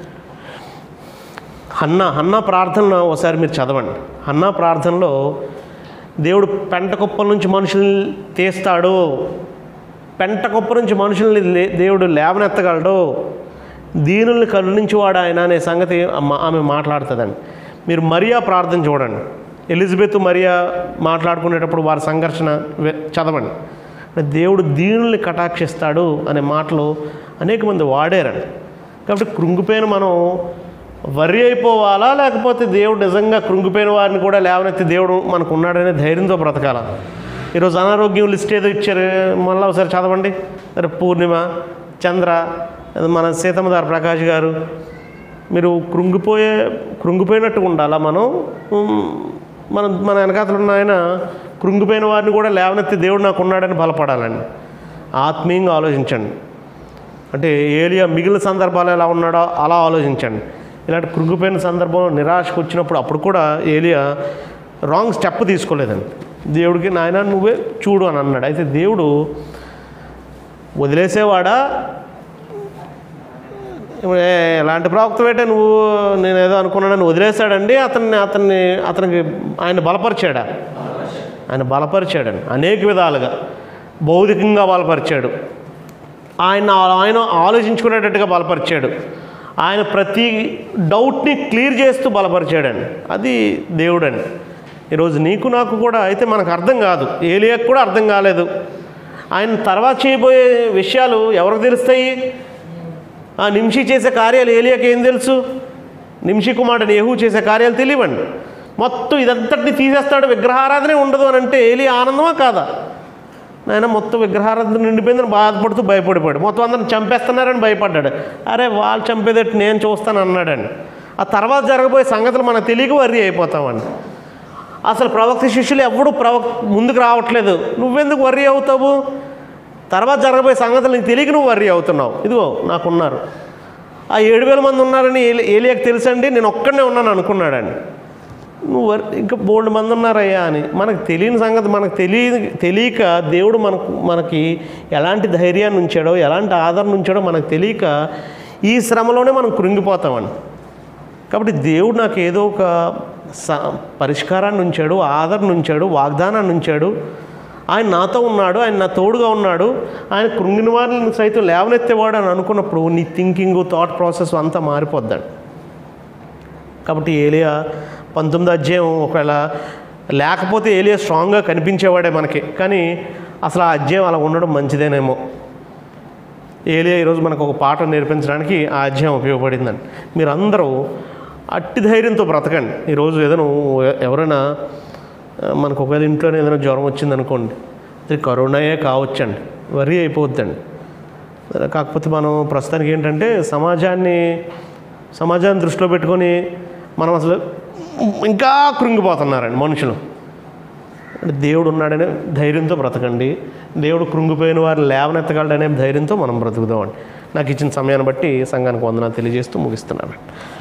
హన్నా హన్నా ప్రార్థన ఒకసారి మీరు చదవండి హన్నా ప్రార్థనలో దేవుడు పెంట కుప్పల నుంచి మనుషుల్ని తీస్తాడు పెంట కుప్ప నుంచి మనుషుల్ని లే- దేవుడు లేవనెత్తగలడు దీనుల్ని కరుణించేవాడు ఆయన అనే సంగతి అమ్మ- ఆమె మాట్లాడుతుందండి మీరు మరియా ప్రార్థన చూడండి ఎలిజబెత్ మరియా మాట్లాడుకునేటప్పుడు వారి సంఘర్షణ వె- చదవండి అంటే దేవుడు దీనుల్ని కటాక్షిస్తాడు అనే మాటలు అనేక మంది వాడారండి కాబట్టి కృంగిపోయిన మనం వర్రీ అయిపోవాలా లేకపోతే దేవుడు నిజంగా కృంగిపోయిన వారిని కూడా లేవనెత్తి దేవుడు మనకు ఉన్నాడనే ధైర్యంతో బ్రతకాలా ఈరోజు అనారోగ్యం లిస్ట్ ఏదో ఇచ్చారు మళ్ళీ ఒకసారి చదవండి సరే పూర్ణిమ చంద్ర అది మన సీతమ్మదారు ప్రకాష్ గారు మీరు కృంగిపోయే కృంగిపోయినట్టు ఉండాలా మనం ఉమ్, మన మన వెనకాతలు ఉన్న ఆయన కృంగిపోయిన వారిని కూడా లేవనెత్తి దేవుడు నాకు ఉన్నాడని బలపడాలండి ఆత్మీయంగా ఆలోచించండి అంటే ఏలియా మిగిలిన సందర్భాలు ఎలా ఉన్నాడో అలా ఆలోచించండి ఇలాంటి కృంగిపోయిన సందర్భంలో నిరాశకు వచ్చినప్పుడు అప్పుడు కూడా ఏలియా రాంగ్ స్టెప్ తీసుకోలేదండి దేవుడికి నాయన నువ్వే చూడు అని అన్నాడు అయితే దేవుడు వదిలేసేవాడా ఇప్పుడు ఏ, ఎలాంటి ప్రవక్త పెట్టే నువ్వు నేను ఏదో అనుకున్నానని వదిలేశాడండి అతన్ని అతన్ని అతనికి ఆయన బలపరిచాడా ఆయన బలపరిచాడండి అనేక విధాలుగా భౌతికంగా బలపరిచాడు ఆయన ఆయన ఆలోచించుకునేటట్టుగా బలపరిచాడు ఆయన ప్రతి డౌట్ని క్లియర్ చేస్తూ బలపరిచాడండి అది దేవుడండి ఈరోజు నీకు నాకు కూడా అయితే మనకు అర్థం కాదు ఏలియాకు కూడా అర్థం కాలేదు ఆయన తర్వాత చేయబోయే విషయాలు ఎవరికి తెలుస్తాయి ఆ నిమిషి చేసే కార్యాలు ఏలియాకి ఏం తెలుసు నిమిషి కుమారుడు ఏహూ చేసే కార్యాలు తెలియవండి మొత్తం ఇదంతటిని తీసేస్తాడు విగ్రహారాధనే ఉండదు అని అంటే ఏలి ఆనందమా కాదా నాయన మొత్తం విగ్రహారాధన నిండిపోయిందని బాధపడుతూ భయపడిపోయాడు మొత్తం అందరిని చంపేస్తున్నారని భయపడ్డాడు అరే వాళ్ళు చంపేదట్టు నేను చూస్తాను అన్నాడండి ఆ తర్వాత జరగబోయే సంగతులు మనకు తెలియక వర్రీ అయిపోతామండి అసలు ప్రవక్త శిష్యులు ఎవడు ప్రవక్ ముందుకు రావట్లేదు నువ్వెందుకు వర్రీ అవుతావు తర్వాత జరగబోయే సంగతులు నీకు తెలియక నువ్వు వర్రీ అవుతున్నావు ఇదిగో నాకున్నారు ఆ ఏడు వేల మంది ఉన్నారని ఏలి ఏలియాకి తెలుసండి నేను ఒక్కడనే ఉన్నాను అనుకున్నాడండి నువ్వు వర్- ఇంకా బోల్డ్ మంది ఉన్నారయ్యా అని మనకు తెలియని సంగతి మనకు తెలియ తెలియక దేవుడు మనకు మనకి ఎలాంటి ధైర్యాన్ని ఉంచాడో ఎలాంటి ఆదరణ ఉంచాడో మనకు తెలియక ఈ శ్రమలోనే మనం కృంగిపోతామండి కాబట్టి దేవుడు నాకు ఏదో ఒక స పరిష్కారాన్ని ఉంచాడు ఆదరణ ఉంచాడు వాగ్దానాన్ని ఉంచాడు ఆయన నాతో ఉన్నాడు ఆయన నా తోడుగా ఉన్నాడు ఆయన కృంగిన వారిని సైతం లేవనెత్తేవాడు అని అనుకున్నప్పుడు నీ థింకింగ్ థాట్ ప్రాసెస్ అంతా మారిపోద్దాడు కాబట్టి ఏలియా పంతొమ్మిది అధ్యాయం ఒకవేళ లేకపోతే ఏలియా స్ట్రాంగ్గా కనిపించేవాడే మనకి కానీ అసలు ఆ అధ్యాయం అలా ఉండడం మంచిదేనేమో ఏలియా ఈరోజు మనకు ఒక పాట నేర్పించడానికి ఆ అధ్యాయం ఉపయోగపడిందండి మీరందరూ అట్టి ధైర్యంతో బ్రతకండి ఈరోజు ఏదైనా ఎవరైనా ఆ, మనకు ఒకవేళ ఇంట్లోనే ఏదైనా జ్వరం వచ్చిందనుకోండి అది కరోనాయే కావచ్చండి వరి అయిపోద్దండి కాకపోతే మనం ప్రస్తుతానికి ఏంటంటే సమాజాన్ని సమాజాన్ని దృష్టిలో పెట్టుకొని మనం అసలు ఇంకా కృంగిపోతున్నారండి మనుషులు అంటే దేవుడు ఉన్నాడనే ధైర్యంతో బ్రతకండి దేవుడు కృంగిపోయిన వారిని లేవనెత్తగలడనే ధైర్యంతో మనం బ్రతుకుదామండి నాకు ఇచ్చిన సమయాన్ని బట్టి సంఘానికి వందనాలు తెలియజేస్తూ ముగిస్తున్నాను